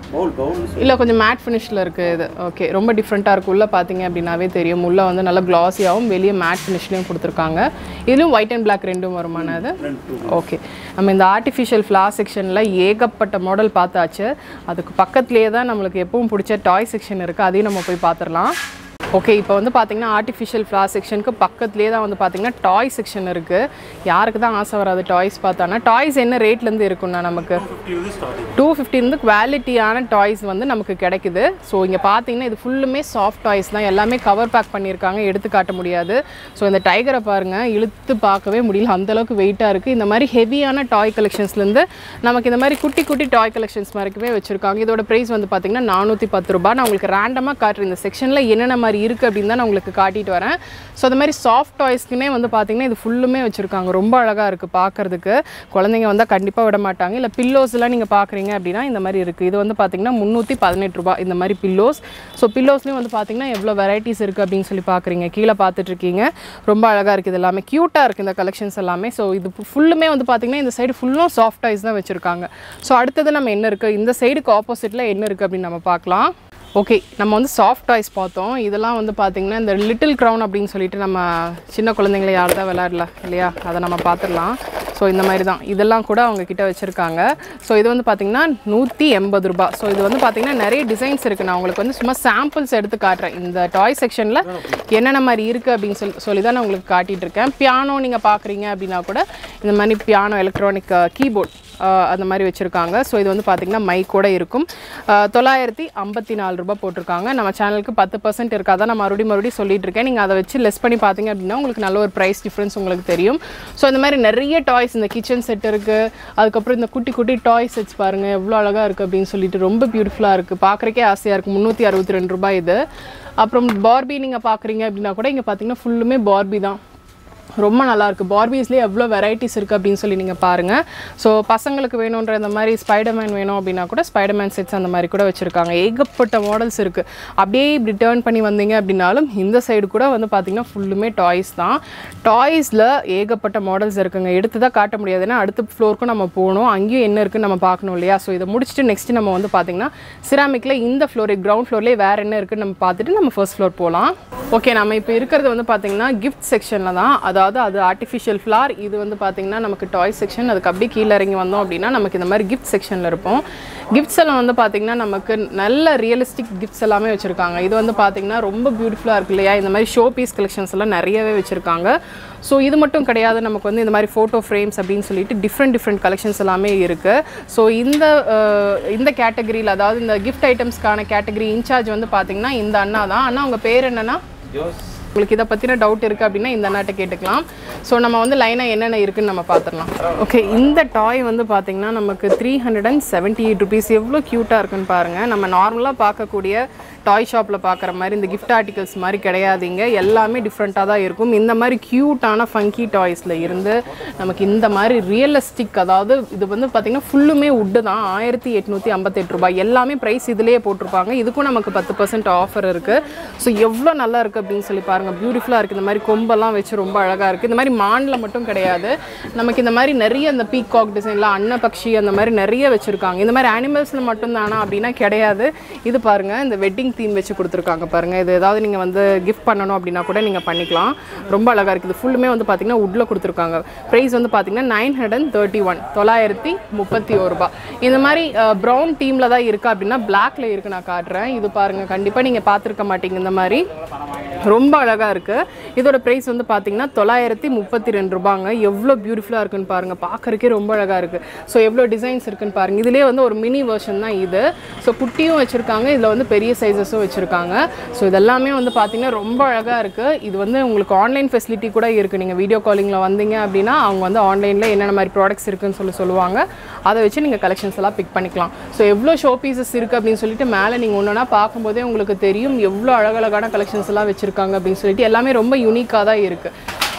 பவுல் பவுல் இல்லை கொஞ்சம் மேட் ஃபினிஷில் இருக்குது இது ஓகே ரொம்ப டிஃப்ரெண்ட்டாக இருக்குது உள்ளே பார்த்தீங்க அப்படின்னாவே தெரியும் உள்ளே வந்து நல்லா க்ளாஸியாகவும் வெளியே மேட் ஃபினிஷ்லேயும் கொடுத்துருக்காங்க இதுலேயும் ஒயிட் அண்ட் பிளாக் ரெண்டும் வருமானது அது ஓகே நம்ம இந்த ஆர்டிஃபிஷியல் ஃப்ளார் செக்ஷனில் ஏகப்பட்ட மாடல் பார்த்தாச்சு அதுக்கு பக்கத்துலேயே தான் நம்மளுக்கு எப்பவும் பிடிச்ச டாய் செக்ஷன் இருக்குது அதையும் நம்ம போய் பார்த்துடலாம் ஓகே இப்போ வந்து பார்த்தீங்கன்னா ஆர்டிஃபிஷியல் ஃப்ளார் செக்ஷனுக்கு பக்கத்துலேயே தான் வந்து பார்த்தீங்கன்னா டாய் செக்ஷன் இருக்குது யாருக்கு தான் ஆசை வராது டாய்ஸ் பார்த்தானா டாய்ஸ் என்ன ரேட்லேருந்து இருக்குண்ணா நமக்கு ஃபிஃப்டி வந்து ஸ்டார்டிங் டூ ஃபிஃப்டிந்து குவாலிட்டியான டாய்ஸ் வந்து நமக்கு கிடைக்குது ஸோ இங்கே பார்த்தீங்கன்னா இது ஃபுல்லுமே சாஃப்ட் டாய்ஸ் தான் எல்லாமே கவர் பேக் பண்ணியிருக்காங்க எடுத்து காட்ட முடியாது ஸோ இந்த டைகரை பாருங்கள் இழுத்து பார்க்கவே முடியல அந்தளவுக்கு வெயிட்டாக இருக்குது இந்த மாதிரி ஹெவியான டாய் கலெக்ஷன்ஸ்லேருந்து நமக்கு இந்த மாதிரி குட்டி குட்டி டாய் கலெக்ஷன்ஸ் வரைக்குமே வச்சுருக்காங்க இதோட ப்ரைஸ் வந்து பார்த்தீங்கன்னா நானூற்றி பத்து ரூபாய் நான் உங்களுக்கு ரேண்டமாக காட்டுறேன் இந்த செக்ஷனில் என்னென்ன மாதிரி இருக்குது அப்படின்னு தான் நான் உங்களுக்கு காட்டிட்டு வரேன் ஸோ அந்த மாதிரி சாஃப்ட் டாய்ஸ்க்குனே வந்து பார்த்தீங்கன்னா இது ஃபுல்லுமே வச்சுருக்காங்க ரொம்ப அழகாக இருக்குது பார்க்கறதுக்கு குழந்தைங்க வந்தால் கண்டிப்பாக விட மாட்டாங்க இல்லை பில்லோஸ்லாம் நீங்கள் பார்க்குறீங்க அப்படின்னா இந்த மாதிரி இருக்குது இது வந்து பார்த்தீங்கன்னா முந்நூற்றி பதினெட்டு ரூபாய் இந்த மாதிரி பில்லோஸ் ஸோ பில்லோஸ்லேயும் வந்து பார்த்தீங்கன்னா எவ்வளோ வெரைட்டிஸ் இருக்குது அப்படின்னு சொல்லி பார்க்குறீங்க கீழே பார்த்துட்டு இருக்கீங்க ரொம்ப அழகாக இருக்குது இது எல்லாமே க்யூட்டாக இருக்குது இந்த கலெக்ஷன்ஸ் எல்லாமே ஸோ இது ஃபுல்லுமே வந்து பார்த்தீங்கன்னா இந்த சைடு ஃபுல்லும் சாஃப்ட் டாய்ஸ் தான் வச்சுருக்காங்க ஸோ அடுத்தது நம்ம என்ன இருக்குது இந்த சைடுக்கு ஆப்போசிட்டில் என்ன இருக்குது அப்படின்னு நம்ம பார்க்கலாம் ஓகே நம்ம வந்து சாஃப்ட் டாய்ஸ் பார்த்தோம் இதெல்லாம் வந்து பார்த்திங்கன்னா இந்த லிட்டில் க்ரௌன் அப்படின்னு சொல்லிட்டு நம்ம சின்ன குழந்தைங்களை யார் தான் விளையாடல இல்லையா அதை நம்ம பார்த்துடலாம் ஸோ இந்த மாதிரி தான் இதெல்லாம் கூட அவங்க கிட்ட வச்சுருக்காங்க ஸோ இது வந்து பார்த்திங்கன்னா நூற்றி எண்பது ரூபாய் ஸோ இது வந்து பார்த்திங்கன்னா நிறைய டிசைன்ஸ் இருக்குது நான் உங்களுக்கு வந்து சும்மா சாம்பிள்ஸ் எடுத்து காட்டுறேன் இந்த டாய் செக்ஷனில் என்னென்ன மாதிரி இருக்குது அப்படின்னு சொல்லி சொல்லி தான் நான் உங்களுக்கு காட்டிகிட்டு இருக்கேன் பியானோ நீங்கள் பார்க்குறீங்க அப்படின்னா கூட இந்த மாதிரி பியானோ எலக்ட்ரானிக் கீபோர்ட் அந்த மாதிரி வச்சுருக்காங்க ஸோ இது வந்து பார்த்திங்கன்னா மைக்கோட இருக்கும் அஹ், தொள்ளாயிரத்தி ஐம்பத்தி நாலு ரூபாய் போட்டிருக்காங்க நம்ம சேனலுக்கு பத்து பர்சன்ட் இருக்காதான் நான் மறுபடியும் மறுபடியும் சொல்லிட்டு இருக்கேன் நீங்கள் அதை வச்சு லெஸ் பண்ணி பார்த்தீங்க அப்படின்னா உங்களுக்கு நல்ல ஒரு ப்ரைஸ் டிஃப்ரென்ஸ் உங்களுக்கு தெரியும் ஸோ இந்த மாதிரி நிறைய டாய்ஸ் இந்த கிச்சன் செட் இருக்குது அதுக்கப்புறம் இந்த குட்டி குட்டி டாய் செட்ஸ் பாருங்கள் எவ்வளோ அழகாக இருக்குது அப்படின்னு சொல்லிட்டு ரொம்ப பியூட்டிஃபுல்லாக இருக்குது பார்க்குறக்கே ஆசையாக இருக்குது முந்நூற்றி அறுபத்தி ரெண்டு ரூபாய் இது அப்புறம் பார்பி நீங்கள் பார்க்குறீங்க அப்படின்னா கூட இங்கே பார்த்தீங்கன்னா ஃபுல்லுமே பார்பி தான் ரொம்ப நல்லா இருக்கு பார்பிஸ்லேயே எவ்வளோ வெரைட்டிஸ் இருக்குது அப்படின்னு சொல்லி நீங்கள் பாருங்கள் ஸோ பசங்களுக்கு வேணுன்ற இந்த மாதிரி ஸ்பைடர்மேன் வேணும் அப்படின்னா கூட ஸ்பைடர்மேன் செட்ஸ் அந்த மாதிரி கூட வச்சுருக்காங்க ஏகப்பட்ட மாடல்ஸ் இருக்குது அப்படியே இப்படி டேர்ன் பண்ணி வந்தீங்க அப்படின்னாலும் இந்த சைடு கூட வந்து பார்த்திங்கன்னா ஃபுல்லுமே டாய்ஸ் தான் டாய்ஸில் ஏகப்பட்ட மாடல்ஸ் இருக்குங்க எடுத்து தான் காட்ட முடியாது ஏன்னா அடுத்த ஃப்ளோருக்கும் நம்ம போகணும் அங்கேயும் என்ன இருக்குன்னு நம்ம பார்க்கணும் இல்லையா ஸோ இதை முடிச்சுட்டு நெக்ஸ்ட் நம்ம வந்து பார்த்திங்கன்னா சிராமிக்கில் இந்த ஃப்ளோர் கிரவுண்ட் ஃப்ளோர்லேயே வேறு என்ன இருக்குன்னு நம்ம பார்த்துட்டு நம்ம ஃபர்ஸ்ட் ஃப்ளோர் போகலாம் ஓகே நம்ம இப்போ இருக்கிறது வந்து பார்த்திங்கன்னா கிஃப்ட் செக்ஷனில் தான் அதாவது அது ஆர்டிஃபிஷியல் ஃப்ளார் இது வந்து பார்த்திங்கன்னா நமக்கு டாய் செக்ஷன் அதுக்கு அப்படியே கீழே இறங்கி வந்தோம் அப்படின்னா நமக்கு இந்த மாதிரி கிஃப்ட் செக்ஷனில் இருப்போம் கிஃப்ட்ஸ் எல்லாம் வந்து பார்த்திங்கன்னா நமக்கு நல்ல ரியலிஸ்டிக் கிஃப்ட்ஸ் எல்லாமே வச்சுருக்காங்க இது வந்து பார்த்திங்கன்னா ரொம்ப பியூட்டிஃபுல்லாக இருக்கு இல்லையா இந்த மாதிரி ஷோ பீஸ் கலெக்ஷன்ஸ் எல்லாம் நிறையவே வச்சுருக்காங்க ஸோ இது மட்டும் கிடையாது நமக்கு வந்து இந்த மாதிரி ஃபோட்டோ ஃப்ரேம்ஸ் அப்படின்னு சொல்லிட்டு டிஃப்ரெண்ட் டிஃப்ரெண்ட் கலெக்ஷன்ஸ் எல்லாமே இருக்குது ஸோ இந்த அஹ், இந்த கேட்டகரியில் அதாவது இந்த கிஃப்ட் ஐட்டம்ஸ்க்கான கேட்டகரி இன்சார்ஜ் வந்து பார்த்திங்கன்னா இந்த அண்ணா தான் அண்ணா உங்கள் பேர் என்னன்னா உங்களுக்கு இதை பற்றின டவுட் இருக்குது அப்படின்னா இந்த அண்ணாட்ட கேட்டுக்கலாம் ஸோ நம்ம வந்து லைனாக என்னென்ன இருக்குன்னு நம்ம பார்த்துடலாம் ஓகே இந்த டாய் வந்து பார்த்திங்கன்னா நமக்கு three hundred and seventy eight rupees எவ்வளோ க்யூட்டாக இருக்குன்னு பாருங்கள் நம்ம நார்மலாக பார்க்கக்கூடிய டாய் ஷாப்பில் பார்க்குற மாதிரி இந்த கிஃப்ட் ஆர்டிகல்ஸ் மாதிரி கிடையாதுங்க எல்லாமே டிஃப்ரெண்ட்டாக தான் இருக்கும் இந்த மாதிரி க்யூட்டான ஃபங்கி டாய்ஸில் இருந்து நமக்கு இந்த மாதிரி ரியலிஸ்டிக் அதாவது இது வந்து பார்த்திங்கன்னா ஃபுல்லுமே உட்டு தான் ஆயிரத்தி எட்நூற்றி ஐம்பத்தெட்டு ரூபாய் எல்லாமே ப்ரைஸ் இதுலேயே போட்டிருப்பாங்க இதுக்கும் நமக்கு பத்து பர்சன்ட் ஆஃபர் இருக்குது ஸோ எவ்வளோ நல்லா இருக்குது அப்படின்னு சொல்லி பாருங்கள் பியூட்டிஃபுல்லாக இருக்குது இந்த மாதிரி கொம்பெல்லாம் வச்சு ரொம்ப அழகாக இருக்குது இந்த மாதிரி மானில் மட்டும் கிடையாது நமக்கு இந்த மாதிரி நிறைய இந்த பீகாக் டிசைனில் அன்னபக்ஷி அந்த மாதிரி நிறைய வச்சுருக்காங்க இந்த மாதிரி அனிமல்ஸில் மட்டும்தானா அப்படின்னா கிடையாது இது பாருங்கள் இந்த வெட்டிங் தீம் வச்சு கொடுத்துருக்காங்க பாருங்கள் இது ஏதாவது நீங்கள் வந்து கிஃப்ட் பண்ணணும் அப்படின்னா கூட நீங்கள் பண்ணிக்கலாம் ரொம்ப அழகாக இருக்குது ஃபுல்லுமே வந்து பார்த்தீங்கன்னா உட்டில் கொடுத்துருக்காங்க ப்ரைஸ் வந்து பார்த்தீங்கன்னா nine hundred and thirty one தொள்ளாயிரத்தி முப்பத்தி ஒரு ரூபாய் இந்த மாதிரி ப்ரௌன் டீமில் தான் இருக்குது அப்படின்னா பிளாக்ல இருக்குது நான் காட்டுறேன் இது பாருங்கள் கண்டிப்பாக நீங்கள் பார்த்துருக்க மாட்டீங்க இந்த மாதிரி ரொம்ப அழகாக இருக்குது இதோட ப்ரைஸ் வந்து பார்த்தீங்கன்னா தொள்ளாயிரத்தி முப்பத்தி ரெண்டு ரூபாங்க எவ்வளோ பியூட்டிஃபுல்லாக இருக்குன்னு பாருங்கள் பார்க்குறக்கே ரொம்ப அழகாக இருக்குது ஸோ எவ்வளோ டிசைன்ஸ் இருக்குன்னு பாருங்கள் இதுலேயே வந்து ஒரு மினி வெர்ஷன் தான் இது ஸோ குட்டியும் வச்சுருக்காங்க இதில் வந்து பெரிய சைஸஸும் வச்சுருக்காங்க ஸோ இதெல்லாமே வந்து பார்த்தீங்கன்னா ரொம்ப அழகாக இருக்குது இது வந்து உங்களுக்கு ஆன்லைன் ஃபெசிலிட்டி கூட இருக்குது நீங்கள் வீடியோ காலிங்கில் வந்தீங்க அப்படின்னா அவங்க வந்து ஆன்லைனில் என்னென்ன மாதிரி ப்ராடக்ட்ஸ் இருக்குன்னு சொல்லி சொல்லுவாங்க அதை வச்சு நீங்கள் கலெக்ஷன்ஸ் எல்லாம் பிக் பண்ணிக்கலாம் ஸோ எவ்வளோ ஷோ பீசஸ் இருக்குது அப்படின்னு சொல்லிட்டு மேலே நீங்கள் ஒன்றுனா பார்க்கும்போதே உங்களுக்கு தெரியும் எவ்வளோ அழகழகான கலெக்ஷன்ஸ் எல்லாம் வச்சுருக்காங்க அப்படின்னு சொல்லிட்டு எல்லாமே ரொம்ப யூனிக்காக தான் இருக்குது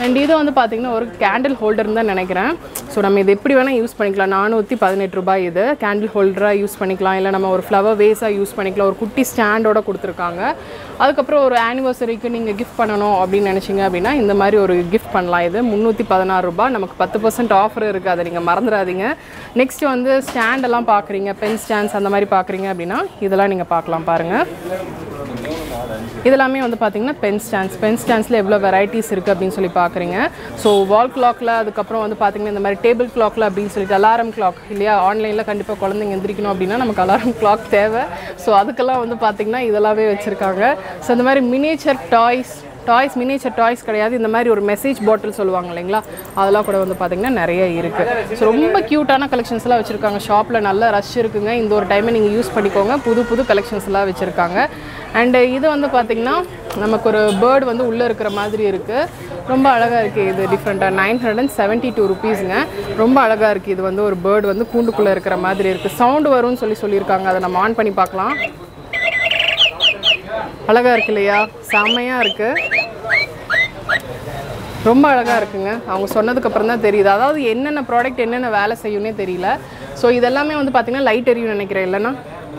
அண்ட் இது வந்து பார்த்தீங்கன்னா ஒரு கேண்டில் ஹோல்டர்னு தான் நினைக்கிறேன் ஸோ நம்ம இது எப்படி வேணால் யூஸ் பண்ணிக்கலாம் நானூற்றி பதினெட்டு ரூபாய் இது கேண்டில் ஹோல்டராக யூஸ் பண்ணிக்கலாம் இல்லை நம்ம ஒரு ஃப்ளவர் வேஸாக யூஸ் பண்ணிக்கலாம் ஒரு குட்டி ஸ்டாண்டோட கொடுத்துருக்காங்க அதுக்கப்புறம் ஒரு ஆனிவர்சரிக்கு நீங்கள் கிஃப்ட் பண்ணணும் அப்படின்னு நினச்சிங்க அப்படின்னா இந்த மாதிரி ஒரு கிஃப்ட் பண்ணலாம் இது முந்நூற்றி பதினாறு ரூபாய் நமக்கு பத்து பர்சன்ட் ஆஃபர் இருக்குது அதை நீங்கள் மறந்துடாதீங்க நெக்ஸ்ட் வந்து ஸ்டாண்டெல்லாம் பார்க்குறீங்க பென் ஸ்டாண்ட்ஸ் அந்த மாதிரி பார்க்குறீங்க அப்படின்னா இதெல்லாம் நீங்கள் பார்க்கலாம் பாருங்கள் இதெல்லாமே வந்து பார்த்தீங்கன்னா பென் ஸ்டாண்ட்ஸ் பென் ஸ்டாண்ட்ஸில் எவ்வளோ வெரைட்டிஸ் இருக்குது அப்படின்னு சொல்லி பார்க்குறீங்க ஸோ வால் கிளாக்கில் அதுக்கப்புறம் வந்து பார்த்தீங்கன்னா இந்த மாதிரி டேபிள் கிளாக்கில் அப்படின்னு சொல்லிட்டு அலாரம் கிளாக் இல்லையா ஆன்லைனில் கண்டிப்பாக குழந்தைங்க எந்திரிக்கணும் அப்படின்னா நமக்கு அலாரம் கிளாக் தேவை ஸோ அதுக்கெல்லாம் வந்து பார்த்தீங்கன்னா இதெல்லாமே வச்சுருக்காங்க ஸோ இந்த மாதிரி miniature toys toys miniature toys கிடையாது இந்த மாதிரி ஒரு மெசேஜ் பாட்டில் சொல்லுவாங்க இல்லைங்களா அதெல்லாம் கூட வந்து பார்த்திங்கன்னா நிறைய இருக்குது ஸோ ரொம்ப க்யூட்டான கலெக்ஷன்ஸ்லாம் வச்சுருக்காங்க ஷாப்பில் நல்ல ரஷ் இருக்குங்க இந்த ஒரு டைமை நீங்கள் யூஸ் பண்ணிக்கோங்க புது புது கலெக்ஷன்ஸ்லாம் வச்சுருக்காங்க அண்டு இது வந்து பார்த்திங்கன்னா நமக்கு ஒரு பேர்டு வந்து உள்ளே இருக்கிற மாதிரி இருக்குது ரொம்ப அழகாக இருக்குது இது டிஃப்ரெண்ட்டாக nine hundred and seventy two ருபீஸுங்க ரொம்ப அழகாக இருக்குது இது வந்து ஒரு பேர்டு வந்து கூண்டுக்குள்ளே இருக்கிற மாதிரி இருக்குது சவுண்டு வரும்னு சொல்லி சொல்லியிருக்காங்க அதை நம்ம ஆன் பண்ணி பார்க்கலாம் அழகாக இருக்கு இல்லையா செம்மையாக இருக்குது ரொம்ப அழகாக இருக்குங்க அவங்க சொன்னதுக்கப்புறம் தான் தெரியுது அதாவது என்னென்ன ப்ராடக்ட் என்னென்ன வேலை செய்யும்னே தெரியல ஸோ இதெல்லாமே வந்து பார்த்திங்கன்னா லைட் எரியும் நினைக்கிறேன் இல்லைன்னா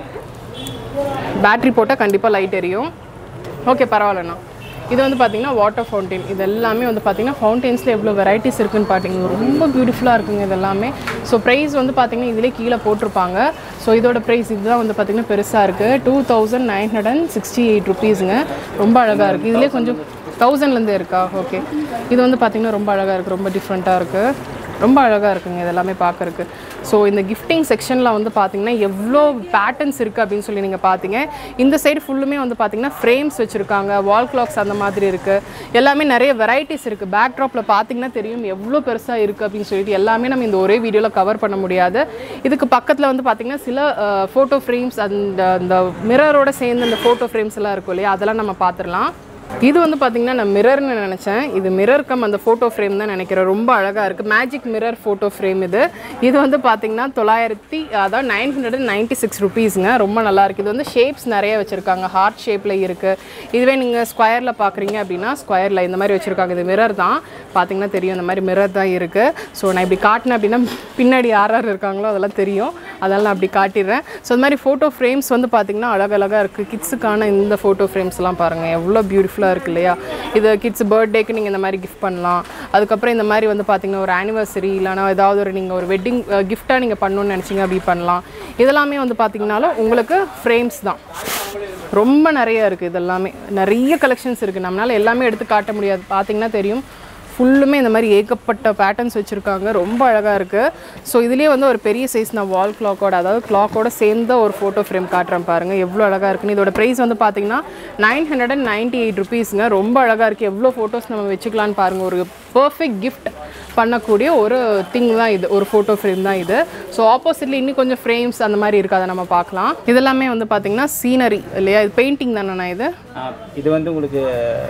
பேட்ரி போட்டால் கண்டிப்பாக லைட் எரியும் ஓகே பரவாயில்லண்ணா இது வந்து பார்த்தீங்கன்னா வாட்டர் ஃபவுண்டைன் இது எல்லாமே வந்து பார்த்தீங்கன்னா ஃபவுண்டெயின்ஸில் எவ்வளோ வெரைட்டிஸ் இருக்குன்னு பார்த்தீங்கன்னா ரொம்ப பியூட்டிஃபுல்லாக இருக்குங்க இது எல்லாமே ஸோ ப்ரைஸ் வந்து பார்த்தீங்கன்னா இதிலே கீழே போட்டிருப்பாங்க ஸோ இதோட ப்ரைஸ் இதுதான் வந்து பார்த்தீங்கன்னா பெருசாக இருக்குது two thousand nine hundred and sixty eight ருபீஸுங்க ரொம்ப அழகாக இருக்குது இதிலே கொஞ்சம் தௌசண்ட்லேருந்து இருக்கா ஓகே இது வந்து பார்த்தீங்கன்னா ரொம்ப அழகாக இருக்குது ரொம்ப டிஃப்ரெண்ட்டாக இருக்குது ரொம்ப அழகாக இருக்குங்க இதெல்லாமே பார்க்கறக்கு ஸோ இந்த கிஃப்டிங் செக்ஷனில் வந்து பார்த்தீங்கன்னா எவ்வளோ பேட்டர்ன்ஸ் இருக்குது அப்படின்னு சொல்லி நீங்கள் பார்த்தீங்க இந்த சைடு ஃபுல்லுமே வந்து பார்த்தீங்கன்னா ஃப்ரேம்ஸ் வச்சுருக்காங்க வால் கிளாக்ஸ் அந்த மாதிரி இருக்குது எல்லாமே நிறைய வெரைட்டிஸ் இருக்குது பேக் ட்ராப்பில் பார்த்தீங்கன்னா தெரியும் எவ்வளோ பெருசாக இருக்குது அப்படின்னு சொல்லிட்டு எல்லாமே நம்ம இந்த ஒரே வீடியோவில் கவர் பண்ண முடியாது இதுக்கு பக்கத்தில் வந்து பார்த்தீங்கன்னா சில ஃபோட்டோ ஃப்ரேம்ஸ் அந்த அந்த மிரரோட சேர்ந்து அந்த ஃபோட்டோ ஃப்ரேம்ஸ் எல்லாம் இருக்கும் இல்லையா அதெல்லாம் நம்ம பார்த்துடலாம் இது வந்து பார்த்தீங்கன்னா நான் மிரர்னு நினச்சேன் இது மிரர் கம் அந்த ஃபோட்டோ ஃப்ரேம் தான் நினைக்கிறேன் ரொம்ப அழகாக இருக்குது மேஜிக் மிரர் ஃபோட்டோ ஃப்ரேம் இது இது வந்து பார்த்தீங்கன்னா தொள்ளாயிரத்தி அதாவது nine hundred and ninety six ருபீஸுங்க ரொம்ப நல்லா இருக்குது இது வந்து ஷேப்ஸ் நிறைய வச்சுருக்காங்க ஹார்ட் ஷேப்பில் இருக்குது இதுவே நீங்கள் ஸ்கொயரில் பார்க்குறீங்க அப்படின்னா ஸ்கொயரில் இந்த மாதிரி வச்சுருக்காங்க இது மிரர் தான் பார்த்தீங்கன்னா தெரியும் இந்த மாதிரி மிரர் தான் இருக்குது ஸோ நான் இப்படி காட்டினேன் அப்படின்னா பின்னாடி யார் யார் இருக்காங்களோ அதெல்லாம் தெரியும் அதெல்லாம் நான் அப்படி காட்டிடுறேன் ஸோ இந்த மாதிரி ஃபோட்டோ ஃப்ரேம்ஸ் வந்து பார்த்தீங்கன்னா அழகழகாக இருக்குது கிட்ஸுக்கான இந்த ஃபோட்டோ ஃப்ரேம்ஸ்லாம் பாருங்கள் எவ்வளோ பியூட்டிஃபுல்லாக இருக்கு இல்லையா இது கிட்ஸ் பர்த்டேக்கு நீங்கள் இந்த மாதிரி கிஃப்ட் பண்ணலாம் அதுக்கப்புறம் இந்த மாதிரி வந்து பார்த்தீங்கன்னா ஒரு ஆனிவர்சரி இல்லைனா ஏதாவது ஒரு நீங்கள் ஒரு வெட்டிங் கிஃப்டாக நீங்கள் பண்ணணும்னு நினச்சிங்க அப்படி பண்ணலாம் இதெல்லாமே வந்து பார்த்தீங்கன்னாலும் உங்களுக்கு ஃப்ரேம்ஸ் தான் ரொம்ப நிறைய இருக்குது இதெல்லாமே நிறைய கலெக்ஷன்ஸ் இருக்குது நம்மளால் எல்லாமே எடுத்து காட்ட முடியாது பார்த்தீங்கன்னா தெரியும் ஃபுல்லுமே இந்த மாதிரி ஏகப்பட்ட பேட்டர்ன்ஸ் வச்சுருக்காங்க ரொம்ப அழகாக இருக்குது ஸோ இதுலேயே வந்து ஒரு பெரிய சைஸ் நான் வால் கிளாக்கோட அதாவது கிளாக்கோட சேர்ந்த ஒரு ஃபோட்டோ ஃப்ரேம் காட்டுறேன் பாருங்கள் எவ்வளோ அழகாக இருக்குன்னு இதோட ப்ரைஸ் வந்து பார்த்தீங்கன்னா nine hundred and ninety eight ருபீஸுங்க ரொம்ப அழகாக இருக்குது எவ்வளோ ஃபோட்டோஸ் நம்ம வச்சுக்கலான்னு பாருங்கள் ஒரு பர்ஃபெக்ட் கிஃப்ட் பண்ணக்கூடிய ஒரு திங் தான் இது ஒரு ஃபோட்டோ ஃப்ரேம் தான் இது ஸோ ஆப்போசிட்ல இன்னும் கொஞ்சம் ஃப்ரேம்ஸ் அந்த மாதிரி இருக்குது அதை நம்ம பார்க்கலாம் இதெல்லாமே வந்து பார்த்தீங்கன்னா சீனரி இல்லையா இது பெயிண்டிங் தானேண்ணா இது ஆ, இது வந்து உங்களுக்கு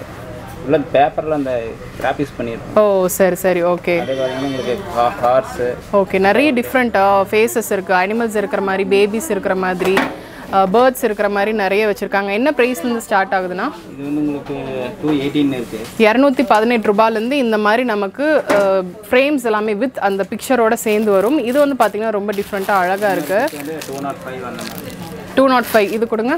உள்ள பேப்பரில் அந்த கிராஃபிக்ஸ் பண்ணியிருக்கோம் ஓ சரி சரி ஓகே அதே பார்த்தீங்கன்னா உங்களுக்கு ஹார்ஸு ஓகே நிறைய டிஃப்ரெண்ட் ஃபேஸஸ் இருக்குது அனிமல்ஸ் இருக்கிற மாதிரி பேபிஸ் இருக்கிற மாதிரி பேர்ட்ஸ் இருக்கிற மாதிரி நிறைய வச்சுருக்காங்க என்ன ப்ரைஸ்லேருந்து ஸ்டார்ட் ஆகுதுன்னா இது வந்து உங்களுக்கு டூ எயிட்டின் இருக்குது இரநூத்தி பதினெட்டு ரூபாயிலேருந்து இந்த மாதிரி நமக்கு ஃப்ரேம்ஸ் எல்லாமே வித் அந்த பிக்சரோட சேர்ந்து வரும் இது வந்து பார்த்திங்கன்னா ரொம்ப டிஃப்ரெண்ட்டாக அழகாக இருக்குது இது வந்து டூ நாட் ஃபைவ் அந்த மாதிரி டூ நாட் ஃபைவ் இது கொடுங்க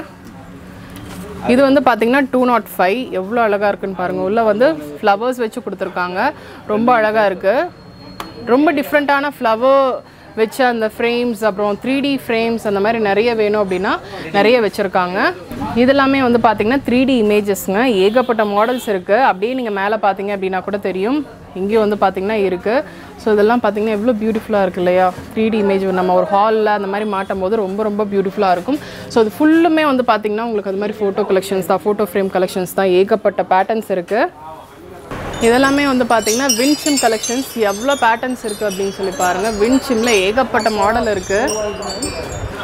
இது வந்து பார்த்தீங்கன்னா டூ நாட் ஃபைவ் எவ்வளோ அழகாக இருக்குன்னு பாருங்கள் உள்ளே வந்து ஃப்ளவர்ஸ் வச்சு கொடுத்துருக்காங்க ரொம்ப அழகாக இருக்குது ரொம்ப டிஃப்ரெண்ட்டான ஃப்ளவர் வச்ச அந்த ஃப்ரேம்ஸ் அப்புறம் த்ரீ டி ஃப்ரேம்ஸ் அந்த மாதிரி நிறைய வேணும் அப்படின்னா நிறைய வச்சுருக்காங்க இதெல்லாமே வந்து பார்த்தீங்கன்னா த்ரீ டி இமேஜஸ்ங்க ஏகப்பட்ட மாடல்ஸ் இருக்குது அப்படியே நீங்கள் மேலே பார்த்தீங்க அப்படின்னா கூட தெரியும் இங்கேயும் வந்து பார்த்தீங்கன்னா இருக்குது ஸோ இதெல்லாம் பார்த்தீங்கன்னா எவ்வளோ பியூட்டிஃபுல்லாக இருக்கு இல்லையா த்ரீ டி இமேஜ் நம்ம ஒரு ஹாலில் அந்த மாதிரி மாட்டும் போது ரொம்ப ரொம்ப பியூட்டிஃபுல்லாக இருக்கும் ஸோ அது ஃபுல்லுமே வந்து பார்த்தீங்கன்னா உங்களுக்கு அது மாதிரி ஃபோட்டோ கலெக்ஷன்ஸ் தான் ஃபோட்டோ ஃப்ரேம் கலெக்ஷன்ஸ் தான் ஏகப்பட்ட பேட்டர்ன்ஸ் இருக்குது இதெல்லாமே வந்து பார்த்தீங்கன்னா வின்சிம் கலெக்ஷன்ஸ் எவ்வளோ பேட்டர்ன்ஸ் இருக்குது அப்படின்னு சொல்லி பாருங்கள் வின்சிம்ல ஏகப்பட்ட மாடல் இருக்குது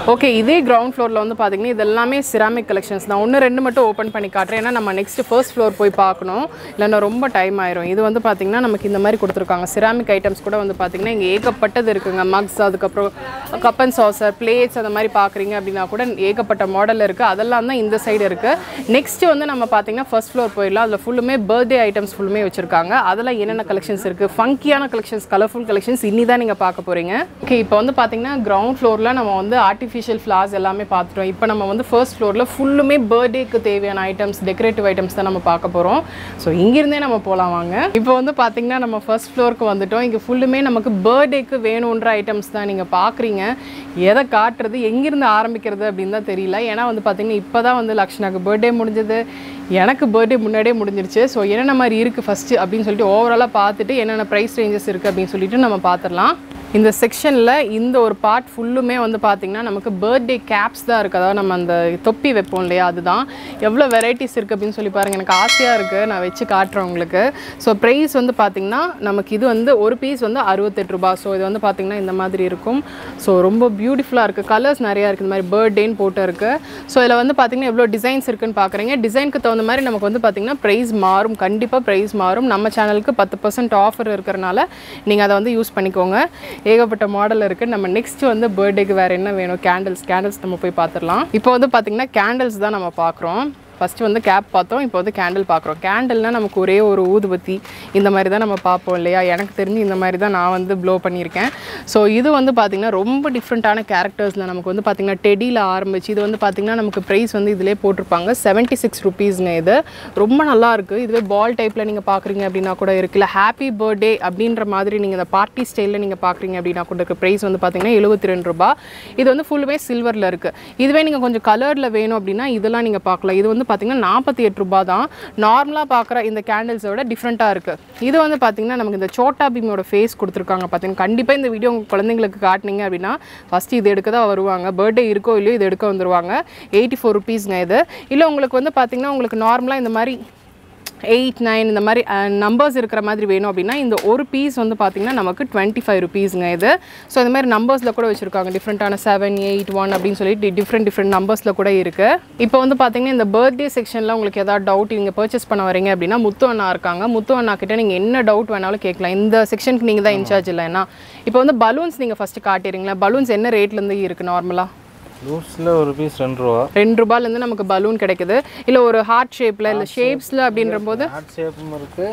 ஓகே இதே கிரவுண்ட் ஃப்ளோரில் வந்து பார்த்தீங்கன்னா இது எல்லாமே சிராமிக் கலெக்ஷன்ஸ் தான் ஒன்று ரெண்டு மட்டும் ஓப்பன் பண்ணி காட்டுறேன் ஏன்னா நம்ம நெக்ஸ்ட் ஃபர்ஸ்ட் ஃப்ளோர் போய் பார்க்கணும் இல்லைன்னா ரொம்ப டைம் ஆயிரும் இது வந்து பார்த்தீங்கன்னா நமக்கு இந்த மாதிரி கொடுத்துருக்காங்க சிராமிக் ஐட்டம்ஸ் கூட வந்து பார்த்தீங்கன்னா இங்கே ஏகப்பட்டது இருக்குங்க மக்ஸ் அதுக்கப்புறம் கப் அண்ட் சாசர் பிளேட்ஸ் அந்த மாதிரி பார்க்குறீங்க அப்படின்னா கூட ஏகப்பட்ட மாடல் இருக்குது அதெல்லாம் தான் இந்த சைடு இருக்குது நெக்ஸ்ட் வந்து நம்ம பார்த்தீங்கன்னா ஃபர்ஸ்ட் ஃப்ளோர் போயிடலாம் அதில் ஃபுல்லுமே பர்த்டே ஐட்டம்ஸ் ஃபுல்லுமே வச்சுருக்காங்க அதில் என்னென்ன கலெக்ஷன்ஸ் இருக்குது ஃபங்கியான கலெக்ஷன்ஸ் கலர்ஃபுல் கலெக்ஷன்ஸ் இன்னி தான் நீங்கள் பார்க்க போகிறீங்க ஓகே இப்போ வந்து பார்த்தீங்கன்னா கிரவுண்ட் ஃப்ளோரில் நம்ம வந்து ஆர்டிஃபிஷியல் ஃப்ளார்ஸ் எல்லாமே பார்த்துட்டோம் இப்போ நம்ம வந்து ஃபர்ஸ்ட் ஃப்ளோரில் ஃபுல்லுமே பர்த்டேக்கு தேவையான ஐட்டம்ஸ் டெக்கரேட்டிவ் ஐட்டம்ஸ் தான் நம்ம பார்க்க போகிறோம் ஸோ இங்கிருந்தே நம்ம போகலாம் வாங்க இப்போ வந்து பார்த்தீங்கன்னா நம்ம ஃபர்ஸ்ட் ஃப்ளோருக்கு வந்துட்டோம் இங்கே ஃபுல்லுமே நமக்கு பர்த்டேக்கு வேணுன்ற ஐட்டம்ஸ் தான் நீங்கள் பார்க்குறீங்க எதை காட்டுறது எங்கிருந்து ஆரம்பிக்கிறது அப்படின்னு தான் தெரியல ஏன்னா வந்து பார்த்தீங்கன்னா இப்போ தான் வந்து லக்ஷ்னாக்கு பர்த்டே முடிஞ்சது எனக்கு பர்த்டே முன்னாடியே முடிஞ்சிருச்சு ஸோ என்னென்ன மாதிரி இருக்குது ஃபஸ்ட்டு அப்படின்னு சொல்லிட்டு ஓவராலாக பார்த்துட்டு என்னென்ன ப்ரைஸ் ரேஞ்சஸ் இருக்குது அப்படின்னு சொல்லிட்டு நம்ம பார்த்துடலாம் இந்த செக்ஷனில் இந்த ஒரு பார்ட் ஃபுல்லுமே வந்து பார்த்திங்கன்னா நமக்கு பர்த்டே கேப்ஸ் தான் இருக்குது அதாவது நம்ம அந்த தொப்பி வைப்போம் இல்லையா அதுதான் எவ்வளோ வெரைட்டிஸ் இருக்குது அப்படின்னு சொல்லி பாருங்கள் எனக்கு ஆசையாக இருக்குது நான் வச்சு காட்டுறேன் உங்களுக்கு ஸோ ப்ரைஸ் வந்து பார்த்திங்கன்னா நமக்கு இது வந்து ஒரு பீஸ் வந்து அறுபத்தெட்டு ரூபா ஸோ இது வந்து பார்த்திங்கன்னா இந்த மாதிரி இருக்கும் ஸோ ரொம்ப பியூட்டிஃபுல்லாக இருக்குது கலர்ஸ் நிறையா இருக்குது இந்த மாதிரி பர்த்டேன்னு போட்டு இருக்குது ஸோ இதில் வந்து பார்த்திங்கன்னா எவ்வளோ டிசைன்ஸ் இருக்குன்னு பார்க்குறீங்க டிசைனுக்கு தகுந்த மாதிரி நமக்கு வந்து பார்த்திங்கன்னா ப்ரைஸ் மாறும் கண்டிப்பாக ப்ரைஸ் மாறும் நம்ம சேனலுக்கு பத்து பர்சன்ட் ஆஃபர் இருக்கிறனால நீங்கள் அதை வந்து யூஸ் பண்ணிக்கோங்க ஏகப்பட்ட மாடல் இருக்குது நம்ம நெக்ஸ்ட் வந்து பர்த்டேக்கு வேறு என்ன வேணும் கேண்டில்ஸ் கேண்டில்ஸ் நம்ம போய் பார்த்துடலாம் இப்போ வந்து பார்த்திங்கன்னா கேண்டில்ஸ் தான் நம்ம பார்க்குறோம் ஃபஸ்ட்டு வந்து கேப் பார்த்தோம் இப்போ வந்து கேண்டில் பார்க்குறோம் கேண்டில்னால் நமக்கு ஒரே ஒரு ஊதுபத்தி இந்த மாதிரி தான் நம்ம பார்ப்போம் இல்லையா எனக்கு தெரிஞ்சு இந்த மாதிரி தான் நான் வந்து ப்ளோ பண்ணியிருக்கேன் ஸோ இது வந்து பார்த்திங்கன்னா ரொம்ப டிஃப்ரெண்ட்டான கேரக்டர்ஸில் நமக்கு வந்து பார்த்திங்கன்னா டெடியில் ஆரம்பிச்சு இது வந்து பார்த்திங்கன்னா நமக்கு ப்ரைஸ் வந்து இதிலே போட்டிருப்பாங்க செவன்ட்டி சிக்ஸ் ருபீஸ்ங்க இது ரொம்ப நல்லா இருக்குது இதுவே பால் டைப்பில் நீங்கள் பார்க்குறீங்க அப்படின்னா கூட இருக்குல்ல ஹாப்பி பர்த்டே அப்படின்ற மாதிரி நீங்கள் இந்த பார்ட்டி ஸ்டைலில் நீங்கள் பார்க்குறீங்க அப்படின்னா கூட இருக்க ப்ரைஸ் வந்து பார்த்திங்கன்னா எழுபத்தி ரெண்டு ரூபா இது வந்து ஃபுல்லுமே சில்வரில் இருக்குது இதுவே நீங்கள் கொஞ்சம் கலரில் வேணும் அப்படின்னா இதெல்லாம் நீங்கள் பார்க்கலாம் இது வந்து பார்த்தீங்கன்னா நாற்பத்தி எட்டு ரூபா தான் நார்மலாக பார்க்குற இந்த கேண்டில்ஸோட டிஃப்ரெண்ட்டாக இருக்குது இது வந்து பார்த்தீங்கன்னா நமக்கு இந்த சோட்டா பீமோட ஃபேஸ் கொடுத்துருக்காங்க பார்த்தீங்கன்னா கண்டிப்பாக இந்த வீடியோ உங்கள் குழந்தைங்களுக்கு காட்டினீங்க அப்படின்னா ஃபஸ்ட்டு இது எடுக்க தான் வருவாங்க பர்த்டே இருக்கோ இல்லையோ இது எடுக்க வந்துருவாங்க எயிட்டி ஃபோர் ருபீஸ்ங்க இது இல்லை உங்களுக்கு வந்து பார்த்தீங்கன்னா உங்களுக்கு நார்மலாக இந்த மாதிரி எயிட் நைன் இந்த மாதிரி நம்பர்ஸ் இருக்கிற மாதிரி வேணும் அப்படின்னா இந்த ஒரு பீஸ் வந்து பார்த்திங்கன்னா நமக்கு டுவெண்ட்டி ஃபைவ் ருபீஸுங்க இது ஸோ இந்த மாதிரி நம்பர்ஸில் கூட வச்சுருக்காங்க டிஃப்ரெண்ட்டான செவன் எயிட் ஒன் அப்படின்னு சொல்லிட்டு டிஃப்ரெண்ட் டிஃப்ரெண்ட் நம்பர்ஸில் கூட இருக்குது இப்போ வந்து பார்த்தீங்கன்னா இந்த பர்த்டே செக்ஷனில் உங்களுக்கு ஏதாவது டவுட் நீங்கள் பர்ச்சேஸ் பண்ண வரீங்க அப்படின்னா முத்து அண்ணா இருக்காங்க முத்து அண்ணா கிட்ட நீங்கள் என்ன டவுட் வேணாலும் கேட்கலாம் இந்த செக்ஷனுக்கு நீங்கள் தான் இன்சார்ஜ் இல்லைன்னா இப்போ வந்து பலூன்ஸ் நீங்கள் ஃபஸ்ட்டு காட்டிடுறீங்களா பலூன்ஸ் என்ன ரேட்லேருந்து இருக்குது நார்மலாக லூஸில் ஒரு பீஸ் ரெண்டு ரூபா ரெண்டு ரூபாயிலேருந்து நமக்கு பலூன் கிடைக்குது இல்லை ஒரு ஹார்ட் ஷேப்பில் இல்லை ஷேப்ஸில் அப்படின்ற போது ஹார்ட் ஷேப்பும் இருக்குது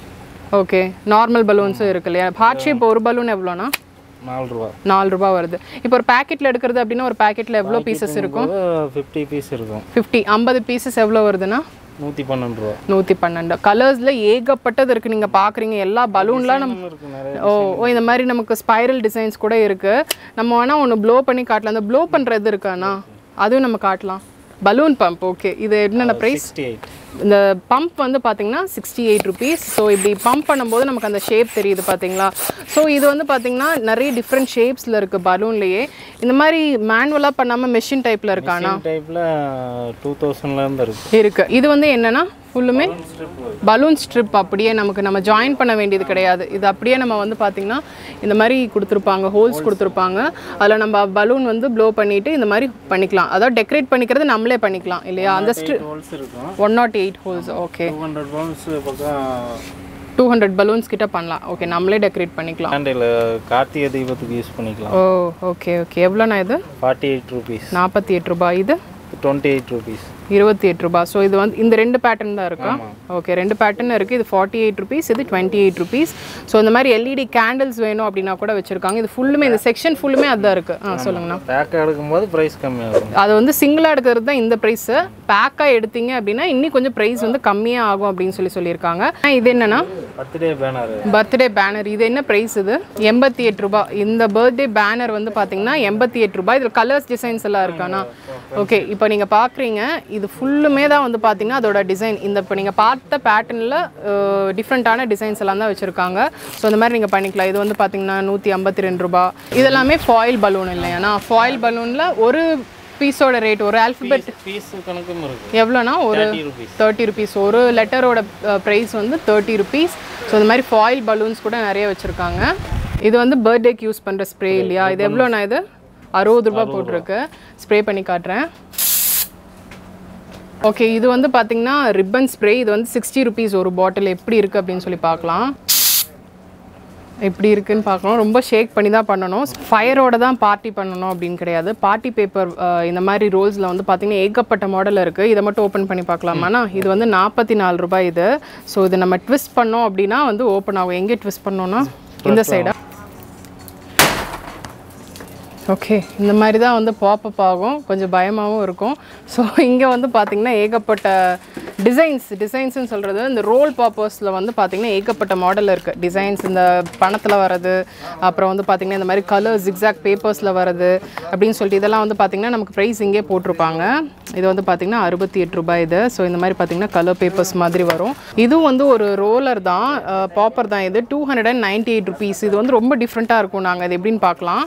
ஓகே நார்மல் பலூன்ஸும் இருக்கு இல்லையா ஹார்ட் ஷேப் ஒரு பலூன் எவ்வளோனா நாலு ரூபா நாலு ரூபா வருது இப்போ ஒரு பேக்கெட்டில் எடுக்கிறது அப்படின்னா ஒரு பேக்கெட்டில் எவ்வளோ பீசஸ் இருக்கும் ஃபிஃப்டி பீஸ் இருக்கும் ஃபிஃப்டி ஐம்பது பீசஸ் எவ்வளோ வருதுன்னா நூற்றி பன்னெண்டு ரூபா நூற்றி பன்னெண்டு கலர்ஸில் ஏகப்பட்டது இருக்குது நீங்கள் பார்க்குறீங்க எல்லா பலூன்லாம் நம்ம இருக்கு நிறைய ஓ ஓ இந்த மாதிரி நமக்கு ஸ்பைரல் டிசைன்ஸ் கூட இருக்குது நம்ம வேணால் ஒன்று ப்ளோ பண்ணி காட்டலாம் அந்த ப்ளோ பண்ணுறது இருக்காண்ணா அதுவும் நம்ம காட்டலாம் பலூன் பம்ப் ஓகே இது என்னென்ன ப்ரைஸ் சிக்ஸ்டி எயிட் இந்த பம்ப் வந்து பார்த்தீங்கன்னா சிக்ஸ்டி எயிட் ருபீஸ் ஸோ இப்படி பம்ப் பண்ணும்போது நமக்கு அந்த ஷேப் தெரியுது பார்த்தீங்களா ஸோ இது வந்து பார்த்தீங்கன்னா நிறைய டிஃப்ரெண்ட் ஷேப்ஸில் இருக்குது பலூன்லேயே இந்த மாதிரி மேனுவலாக பண்ணாமல் மெஷின் டைப்பில் இருக்கானா டைப்பில் டூ தௌசண்ட்லேருந்து இருக்குது இருக்குது இது வந்து என்னன்னா ஃபுல்லுமே பலூன் ஸ்ட்ரிப் அப்படியே நமக்கு நம்ம ஜாயின் பண்ண வேண்டியது கிடையாது இது அப்படியே நம்ம வந்து பார்த்திங்கன்னா இந்த மாதிரி கொடுத்துருப்பாங்க ஹோல்ஸ் கொடுத்துருப்பாங்க அதில் நம்ம பலூன் வந்து ப்ளோ பண்ணிவிட்டு இந்த மாதிரி பண்ணிக்கலாம் அதாவது டெக்கரேட் பண்ணிக்கிறது நம்மளே பண்ணிக்கலாம் இல்லையா அந்த ஸ்ட்ரி ஹோல்ஸ் இருக்கும் one not eight holes okay two hundred balloons பக்கம் டூ ஹண்ட்ரட் பலூன்ஸ் கிட்ட பண்ணலாம் ஓகே நம்மளே டெக்கரேட் பண்ணிக்கலாம் கேண்டில் கார்த்திகை தீபத்துக்கு யூஸ் பண்ணிக்கலாம் ஓ ஓகே ஓகே எவ்வளோண்ணா இது ஃபார்ட்டி எயிட் ருபீஸ் நாற்பத்தி எட்டு ரூபாய் இது டுவெண்ட்டி எயிட் ருபீஸ் இருபத்தி எட்டு ரூபாய் ஸோ இது வந்து இந்த ரெண்டு பேட்டர்ன் தான் இருக்கா ஓகே ரெண்டு பேட்டர்ன் இருக்குது இது ஃபார்ட்டி எயிட் ருபீஸ் இது டுவெண்ட்டி எயிட் ருபீஸ் ஸோ இந்த மாதிரி எல்இடி கேண்டில்ஸ் வேணும் அப்படின்னா கூட வச்சுருக்காங்க இது ஃபுல்லுமே இந்த செக்ஷன் ஃபுல்லுமே அதுதான் இருக்குது ஆ சொல்லுங்கண்ணா பேக்காக எடுக்கும்போது ப்ரைஸ் கம்மியாகும் அது வந்து சிங்கிளாக எடுக்கிறது தான் இந்த ப்ரைஸு பேக்காக எடுத்தீங்க அப்படின்னா இன்னும் கொஞ்சம் ப்ரைஸ் வந்து கம்மியாக ஆகும் அப்படின்னு சொல்லி சொல்லியிருக்காங்க ஆ, இது என்னன்னா பர்த்டே பேனர் பர்த்டே பேனர் இது என்ன ப்ரைஸ் இது எண்பத்தி எட்டு ரூபாய் இந்த பர்த்டே பேனர் வந்து பார்த்தீங்கன்னா எண்பத்தி எட்டு ரூபாய் இதில் கலர்ஸ் டிசைன்ஸ் எல்லாம் இருக்காண்ணா ஓகே இப்போ நீங்கள் பார்க்குறீங்க இது ஃபுல்லுமே தான் வந்து பார்த்தீங்கன்னா அதோட டிசைன் இந்த இப்போ நீங்கள் பார்த்த பேட்டர்னில் டிஃப்ரெண்ட்டான டிசைன்ஸ் எல்லாம் தான் வச்சுருக்காங்க ஸோ இந்த மாதிரி நீங்கள் பண்ணிக்கலாம் இது வந்து பார்த்தீங்கன்னா நூற்றி ஐம்பத்தி ரெண்டு ரூபா இதெல்லாமே ஃபாயில் பலூன் இல்லையாண்ணா ஃபாயில் பலூனில் ஒரு பீஸோட ரேட் ஒரு ஆல்ஃபபெட் பீஸ் கணக்கும் இருக்குது எவ்வளோனா ஒரு தேர்ட்டி ருபீஸ் தேர்ட்டி ருபீஸ் ஒரு லெட்டரோட ப்ரைஸ் வந்து தேர்ட்டி ருபீஸ் ஸோ இந்த மாதிரி ஃபாயில் பலூன்ஸ் கூட நிறைய வச்சுருக்காங்க இது வந்து பர்த்டேக்கு யூஸ் பண்ணுற ஸ்ப்ரே இல்லையா இது எவ்வளோண்ணா இது அறுபது ரூபாய் போட்டிருக்கு ஸ்ப்ரே பண்ணி காட்டுறேன் ஓகே இது வந்து பார்த்தீங்கன்னா ரிப்பன் ஸ்ப்ரே இது வந்து சிக்ஸ்டி ருபீஸ் ஒரு பாட்டில் எப்படி இருக்குது அப்படின்னு சொல்லி பார்க்கலாம் எப்படி இருக்குன்னு பார்க்கணும் ரொம்ப ஷேக் பண்ணி தான் பண்ணணும் ஃபயரோட தான் பார்ட்டி பண்ணணும் அப்படின்னு கிடையாது பார்ட்டி பேப்பர் இந்த மாதிரி ரோல்ஸில் வந்து பார்த்தீங்கன்னா ஏகப்பட்ட மாடல் இருக்குது இதை மட்டும் ஓப்பன் பண்ணி பார்க்கலாமாண்ணா இது வந்து நாற்பத்தி நாலு ரூபாய் இது ஸோ இது நம்ம ட்விஸ்ட் பண்ணோம் அப்படின்னா வந்து ஓப்பன் ஆகும் எங்கே ட்விஸ்ட் பண்ணோம்னா இந்த சைடா ஓகே இந்த மாதிரி தான் வந்து பாப்பப் ஆகும் கொஞ்சம் பயமாகவும் இருக்கும் ஸோ இங்கே வந்து பார்த்திங்கன்னா ஏகப்பட்ட டிசைன்ஸ் டிசைன்ஸ்னு சொல்கிறது இந்த ரோல் பாப்பர்ஸில் வந்து பார்த்திங்கன்னா ஏகப்பட்ட மாடல் இருக்குது டிசைன்ஸ் இந்த பணத்தில் வர்றது அப்புறம் வந்து பார்த்திங்கன்னா இந்த மாதிரி கலர் ஜிக்ஸாக் பேப்பர்ஸில் வர்றது அப்படின்னு சொல்லிட்டு இதெல்லாம் வந்து பார்த்திங்கன்னா நமக்கு ப்ரைஸ் இங்கே போட்டிருப்பாங்க இது வந்து பார்த்திங்கன்னா அறுபத்தி எட்டு ரூபாய் இது ஸோ இந்த மாதிரி பார்த்திங்கன்னா கலர் பேப்பர்ஸ் மாதிரி வரும் இதுவும் வந்து ஒரு ரோலர் தான் பாப்பர் தான் இது two hundred and ninety eight rupees இது வந்து ரொம்ப டிஃப்ரெண்ட்டாக இருக்கும் நாங்கள் அது எப்படின்னு பார்க்கலாம்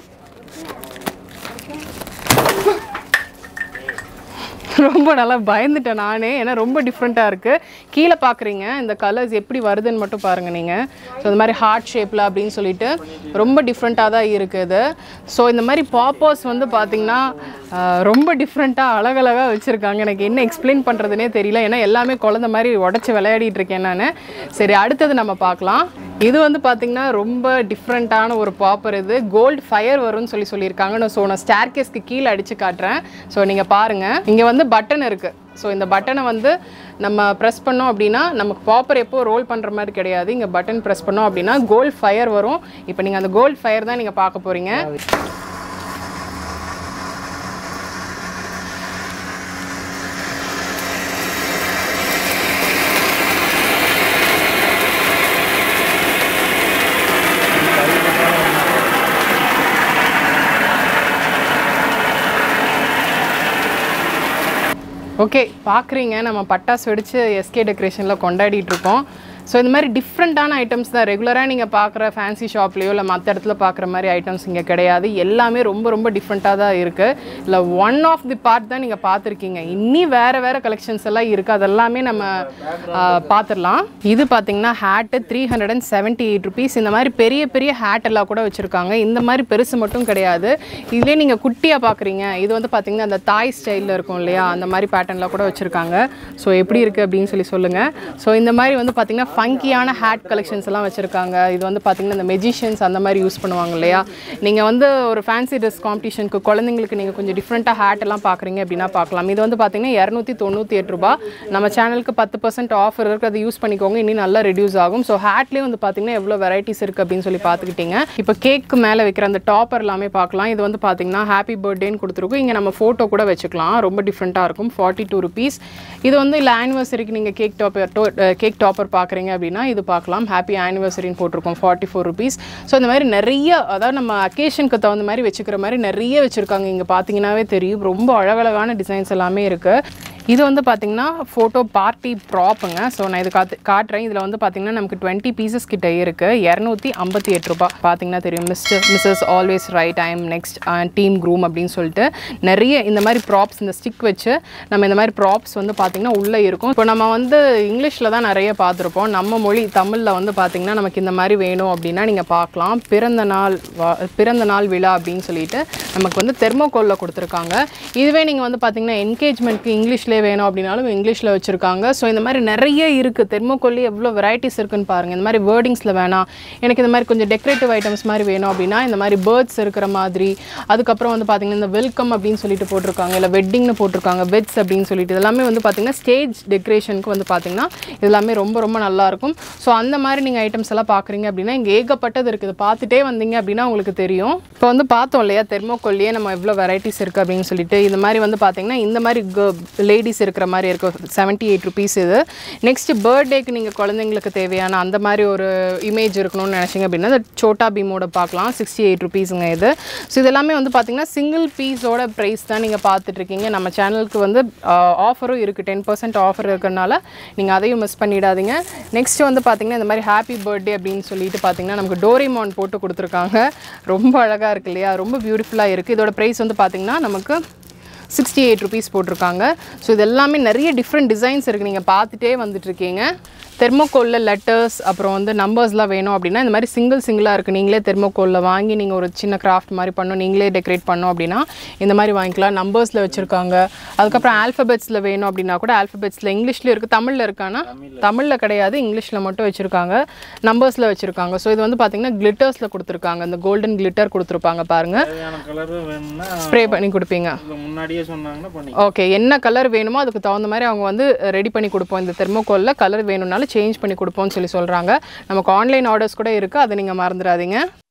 ரொம்ப நல்லா பயந்துட்டேன் நானே ஏன்னா ரொம்ப டிஃப்ரெண்ட்டாக இருக்குது கீழே பார்க்குறீங்க இந்த கலர்ஸ் எப்படி வருதுன்னு மட்டும் பாருங்கள் நீங்கள் ஸோ இந்த மாதிரி ஹார்ட் ஷேப்பில் அப்படின்னு சொல்லிட்டு ரொம்ப டிஃப்ரெண்ட்டாக தான் இருக்குது ஸோ இந்த மாதிரி பாப்பர்ஸ் வந்து பார்த்திங்கன்னா ஆஹ், ரொம்ப டிஃப்ரெண்ட்டாக அழகழகாக வச்சுருக்காங்க எனக்கு என்ன எக்ஸ்பிளைன் பண்ணுறதுனே தெரியல ஏன்னா எல்லாமே குழந்த மாதிரி உடச்சி விளையாடிட்டு இருக்கேன் நான் சரி அடுத்தது நம்ம பார்க்கலாம் இது வந்து பார்த்திங்கன்னா ரொம்ப டிஃப்ரெண்ட்டான ஒரு பாப்பர் இது கோல்டு ஃபயர் வரும்னு சொல்லி சொல்லியிருக்காங்க ஸோ நான் ஸ்டேர்கேஸ்க்கு கீழே அடித்து காட்டுறேன் ஸோ நீங்கள் பாருங்கள் இங்கே வந்து பட்டன் இருக்குது ஸோ இந்த பட்டனை வந்து நம்ம ப்ரெஸ் பண்ணோம் அப்படின்னா நமக்கு பாப்பர் எப்போ ரோல் பண்ணுற மாதிரி கிடையாது இங்கே பட்டன் ப்ரெஸ் பண்ணோம் அப்படின்னா கோல்டு ஃபயர் வரும் இப்போ நீங்கள் அந்த கோல்டு ஃபயர் தான் நீங்கள் பார்க்க போகிறீங்க ஓகே பார்க்குறீங்க நம்ம பட்டாசு வெடிச்சு எஸ்கே டெக்கரேஷனில் கொண்டாடிட்டு இருக்கோம் ஸோ இந்த மாதிரி டிஃப்ரெண்ட்டான ஐட்டம்ஸ் தான் ரெகுலராக நீங்கள் பார்க்குற ஃபேன்சி ஷாப்லேயோ இல்லை மற்ற இடத்துல பார்க்குற மாதிரி ஐட்டம்ஸ் இங்கே கிடையாது எல்லாமே ரொம்ப ரொம்ப டிஃப்ரெண்ட்டாக தான் இருக்குது இல்லை ஒன் ஆஃப் தி பார்ட் தான் நீங்கள் பார்த்துருக்கீங்க இன்னி வேறு வேறு கலெக்ஷன்ஸ் எல்லாம் இருக்குது அதெல்லாமே நம்ம ஆ, பார்த்துடலாம் இது பார்த்தீங்கன்னா hat three hundred and seventy eight rupees இந்த மாதிரி பெரிய பெரிய ஹேட் எல்லாம் கூட வச்சுருக்காங்க இந்த மாதிரி பெருசு மட்டும் கிடையாது இதுலேயே நீங்கள் குட்டியாக பார்க்குறீங்க இது வந்து பார்த்தீங்கன்னா அந்த தாய் ஸ்டைலில் இருக்கும் இல்லையா அந்த மாதிரி பேட்டர்னில் கூட வச்சுருக்காங்க ஸோ எப்படி இருக்குது அப்படின்னு சொல்லி சொல்லுங்கள் ஸோ இந்த மாதிரி வந்து பார்த்தீங்கன்னா ஃபங்கியான ஹேட் கலெக்ஷன்ஸ் எல்லாம் வச்சுருக்காங்க இது வந்து பார்த்தீங்கன்னா இந்த மெஜிஷியன்ஸ் அந்த மாதிரி யூஸ் பண்ணுவாங்க இல்லையா நீங்கள் வந்து ஒரு ஃபேன்சி ட்ரெஸ் காம்படிஷனுக்கு குழந்தைங்களுக்கு நீங்கள் கொஞ்சம் டிஃப்ரெண்ட்டாக ஹேட் எல்லாம் பார்க்குறீங்க அப்படின்னா பார்க்கலாம் இது வந்து பார்த்தீங்கன்னா இரநூத்தி தொண்ணூற்றி எட்டு ரூபா நம்ம சேனலுக்கு பத்து பர்சன்ட் ஆஃபர் இருக்குது அதை யூஸ் பண்ணிக்கோங்க இன்னும் நல்லா ரெடியூஸ் ஆகும் ஸோ ஹேட்லேயே வந்து பார்த்தீங்கன்னா எவ்வளோ வெரைட்டிஸ் இருக்குது அப்படின்னு சொல்லி பார்த்துக்கிட்டீங்க இப்போ கேக்கு மேலே வைக்கிற அந்த டாப்பர் எல்லாமே பார்க்கலாம் இது வந்து பார்த்தீங்கன்னா ஹாப்பி பர்த்டேன்னு கொடுத்துருக்கோம் இங்கே நம்ம ஃபோட்டோ கூட வச்சுக்கலாம் ரொம்ப டிஃப்ரெண்ட்டாக இருக்கும் ஃபார்ட்டி டூ ருபீஸ் இது வந்து இல்லை ஆனிவர்சரிக்கு நீங்கள் கேக் டாப்பர் கேக் டாப்பர் பார்க்குறீங்க அப்படின்னா இது பார்க்கலாம் ஹாப்பி ஆனிவர்சரின்னு போட்டிருக்கோம் ஃபார்ட்டி ஃபோர் ருபீஸ் ஸோ இந்த மாதிரி நிறைய அதாவது நம்ம அக்கேஷனுக்கு தகுந்த மாதிரி வச்சுக்கிற மாதிரி நிறைய வச்சுருக்காங்க இங்கே பார்த்தீங்கன்னாவே தெரியும் ரொம்ப அழகழகான டிசைன்ஸ் எல்லாமே இருக்குது இது வந்து பார்த்தீங்கன்னா ஃபோட்டோ பார்ட்டி ப்ராப்புங்க ஸோ நான் இது காத்து காட்டுறேன் இதில் வந்து பார்த்தீங்கன்னா நமக்கு டுவெண்ட்டி பீசஸ் கிட்ட இருக்குது இரநூத்தி ஐம்பத்தி எட்டு ரூபாய் பார்த்தீங்கன்னா தெரியும் mister missus always right I'm next team groom அப்படின்னு சொல்லிட்டு நிறைய இந்த மாதிரி ப்ராப்ஸ் இந்த ஸ்டிக் வச்சு நம்ம இந்த மாதிரி ப்ராப்ஸ் வந்து பார்த்தீங்கன்னா உள்ளே இருக்கும் இப்போ நம்ம வந்து இங்கிலீஷில் தான் நிறைய பார்த்துருப்போம் நம்ம மொழி தமிழில் வந்து பார்த்தீங்கன்னா நமக்கு இந்த மாதிரி வேணும் அப்படின்னா நீங்கள் பார்க்கலாம் பிறந்த நாள் வா- பிறந்த நாள் விழா அப்படின்னு சொல்லிட்டு நமக்கு வந்து தெர்மோகோலில் கொடுத்துருக்காங்க இதுவே நீங்கள் வந்து பார்த்தீங்கன்னா என்கேஜ்மெண்ட்க்கு இங்கிலீஷ்லேயே வேணும் அப்படின்னாலும் இங்கிலீஷில் வச்சுருக்காங்க ஸோ இந்த மாதிரி நிறைய இருக்குது தெர்மோகோல்லி எவ்வளோ வெரைட்டிஸ் இருக்குன்னு பாருங்கள் இந்த மாதிரி வேர்டிங்ஸில் வேணாம் எனக்கு இந்த மாதிரி கொஞ்சம் டெக்கரேட்டிவ் ஐட்டம்ஸ் மாதிரி வேணும் அப்படின்னா இந்த மாதிரி பேர்ட்ஸ் இருக்கிற மாதிரி அதுக்கப்புறம் வந்து பார்த்தீங்கன்னா இந்த வெல்கம் அப்படின்னு சொல்லிட்டு போட்டிருக்காங்க இல்லை வெட்டிங்னு போட்டிருக்காங்க வெட்ஸ் அப்படின்னு சொல்லிட்டு இதெல்லாமே வந்து பார்த்தீங்கன்னா ஸ்டேஜ் டெக்கரேஷனுக்கு வந்து பார்த்தீங்கன்னா இதெல்லாமே ரொம்ப ரொம்ப நல்லா இருக்கும் ஸோ அந்த மாதிரி நீங்கள் ஐட்டம்ஸ் எல்லாம் பார்க்குறீங்க அப்படின்னா இங்கே ஏகப்பட்டது இருக்குது பார்த்துட்டே வந்தீங்க அப்படின்னா உங்களுக்கு தெரியும் இப்போ வந்து பார்த்தோம் இல்லையா தெர்மோகோல்லையே நம்ம எவ்வளோ வெரைட்டிஸ் இருக்குது அப்படின்னு சொல்லிட்டு இந்த மாதிரி வந்து பார்த்தீங்கன்னா இந்த மாதிரி லேடிஸ் இருக்கிற மாதிரி இருக்கும் செவன்ட்டி எயிட் ருபீஸ் இது நெக்ஸ்ட் பர்த்டேக்கு நீங்கள் குழந்தைங்களுக்கு தேவையான அந்த மாதிரி ஒரு இமேஜ் இருக்கணும்னு நினச்சிங்க அப்படின்னா இந்த சோட்டா பீமோட பார்க்கலாம் சிக்ஸ்டி எயிட் ருபீஸுங்க இது ஸோ இதெல்லாமே வந்து பார்த்தீங்கன்னா சிங்கிள் பீஸோட ப்ரைஸ் தான் நீங்கள் பார்த்துட்ருக்கீங்க நம்ம சேனலுக்கு வந்து ஆஃபரும் இருக்குது டென் பர்சன்ட் ஆஃபர் இருக்கிறனால நீங்கள் அதையும் மிஸ் பண்ணிடாதீங்க நெக்ஸ்ட் வந்து பார்த்தீங்கன்னா இந்த மாதிரி ஹாப்பி பர்த்டே அப்படின்னு சொல்லிட்டு பார்த்தீங்கன்னா நமக்கு டோரிமான் போட்டு கொடுத்துருக்காங்க ரொம்ப அழகாக இருக்கு இல்லையா ரொம்ப பியூட்டிஃபுல்லாக இருக்குது இதோட ப்ரைஸ் வந்து பார்த்தீங்கன்னா நமக்கு சிக்ஸ்டி எயிட் ருபீஸ் போட்டிருக்காங்க ஸோ இது எல்லாமே நிறைய டிஃப்ரெண்ட் டிசைன்ஸ் இருக்குது நீங்கள் பார்த்துட்டே வந்துட்டு இருக்கீங்க தெர்மோகோலில் லெட்டர்ஸ் அப்புறம் வந்து நம்பர்ஸ்லாம் வேணும் அப்படின்னா இந்த மாதிரி சிங்கிள் சிங்கிளாக இருக்குது நீங்களே தெர்மோகோலில் வாங்கி நீங்கள் ஒரு சின்ன கிராஃப்ட் மாதிரி பண்ணணும் நீங்களே டெக்கரேட் பண்ணோம் அப்படின்னா இந்த மாதிரி வாங்கிக்கலாம் நம்பர்ஸில் வச்சுருக்காங்க அதுக்கப்புறம் ஆல்ஃபபெட்ஸில் வேணும் அப்படின்னா கூட ஆல்ஃபபெட்ஸில் இங்கிலீஷ்லேயும் இருக்குது தமிழில் இருக்கானா தமிழில் கிடையாது இங்கிலீஷில் மட்டும் வச்சுருக்காங்க நம்பர்ஸில் வச்சுருக்காங்க ஸோ இது வந்து பார்த்தீங்கன்னா கிளிட்டர்ஸில் கொடுத்துருக்காங்க இந்த கோல்டன் கிளிட்டர் கொடுத்துருப்பாங்க பாருங்கள் தேவையான கலர் வேணும்னா ஸ்ப்ரே பண்ணி கொடுப்பீங்க இதுல முன்னாடியே சொன்னாங்கன்னா பண்ணி ஓகே என்ன கலர் வேணுமோ அதுக்கு தகுந்த மாதிரி அவங்க வந்து ரெடி பண்ணி கொடுப்போம் இந்த தெர்மோகோலில் கலர் வேணும்னாலும் சேஞ்ச் பண்ணி கொடுப்போம்னு சொல்லி சொல்கிறாங்க நமக்கு ஆன்லைன் ஆர்டர்ஸ் கூட இருக்குது அதை நீங்கள் மறந்துடாதீங்க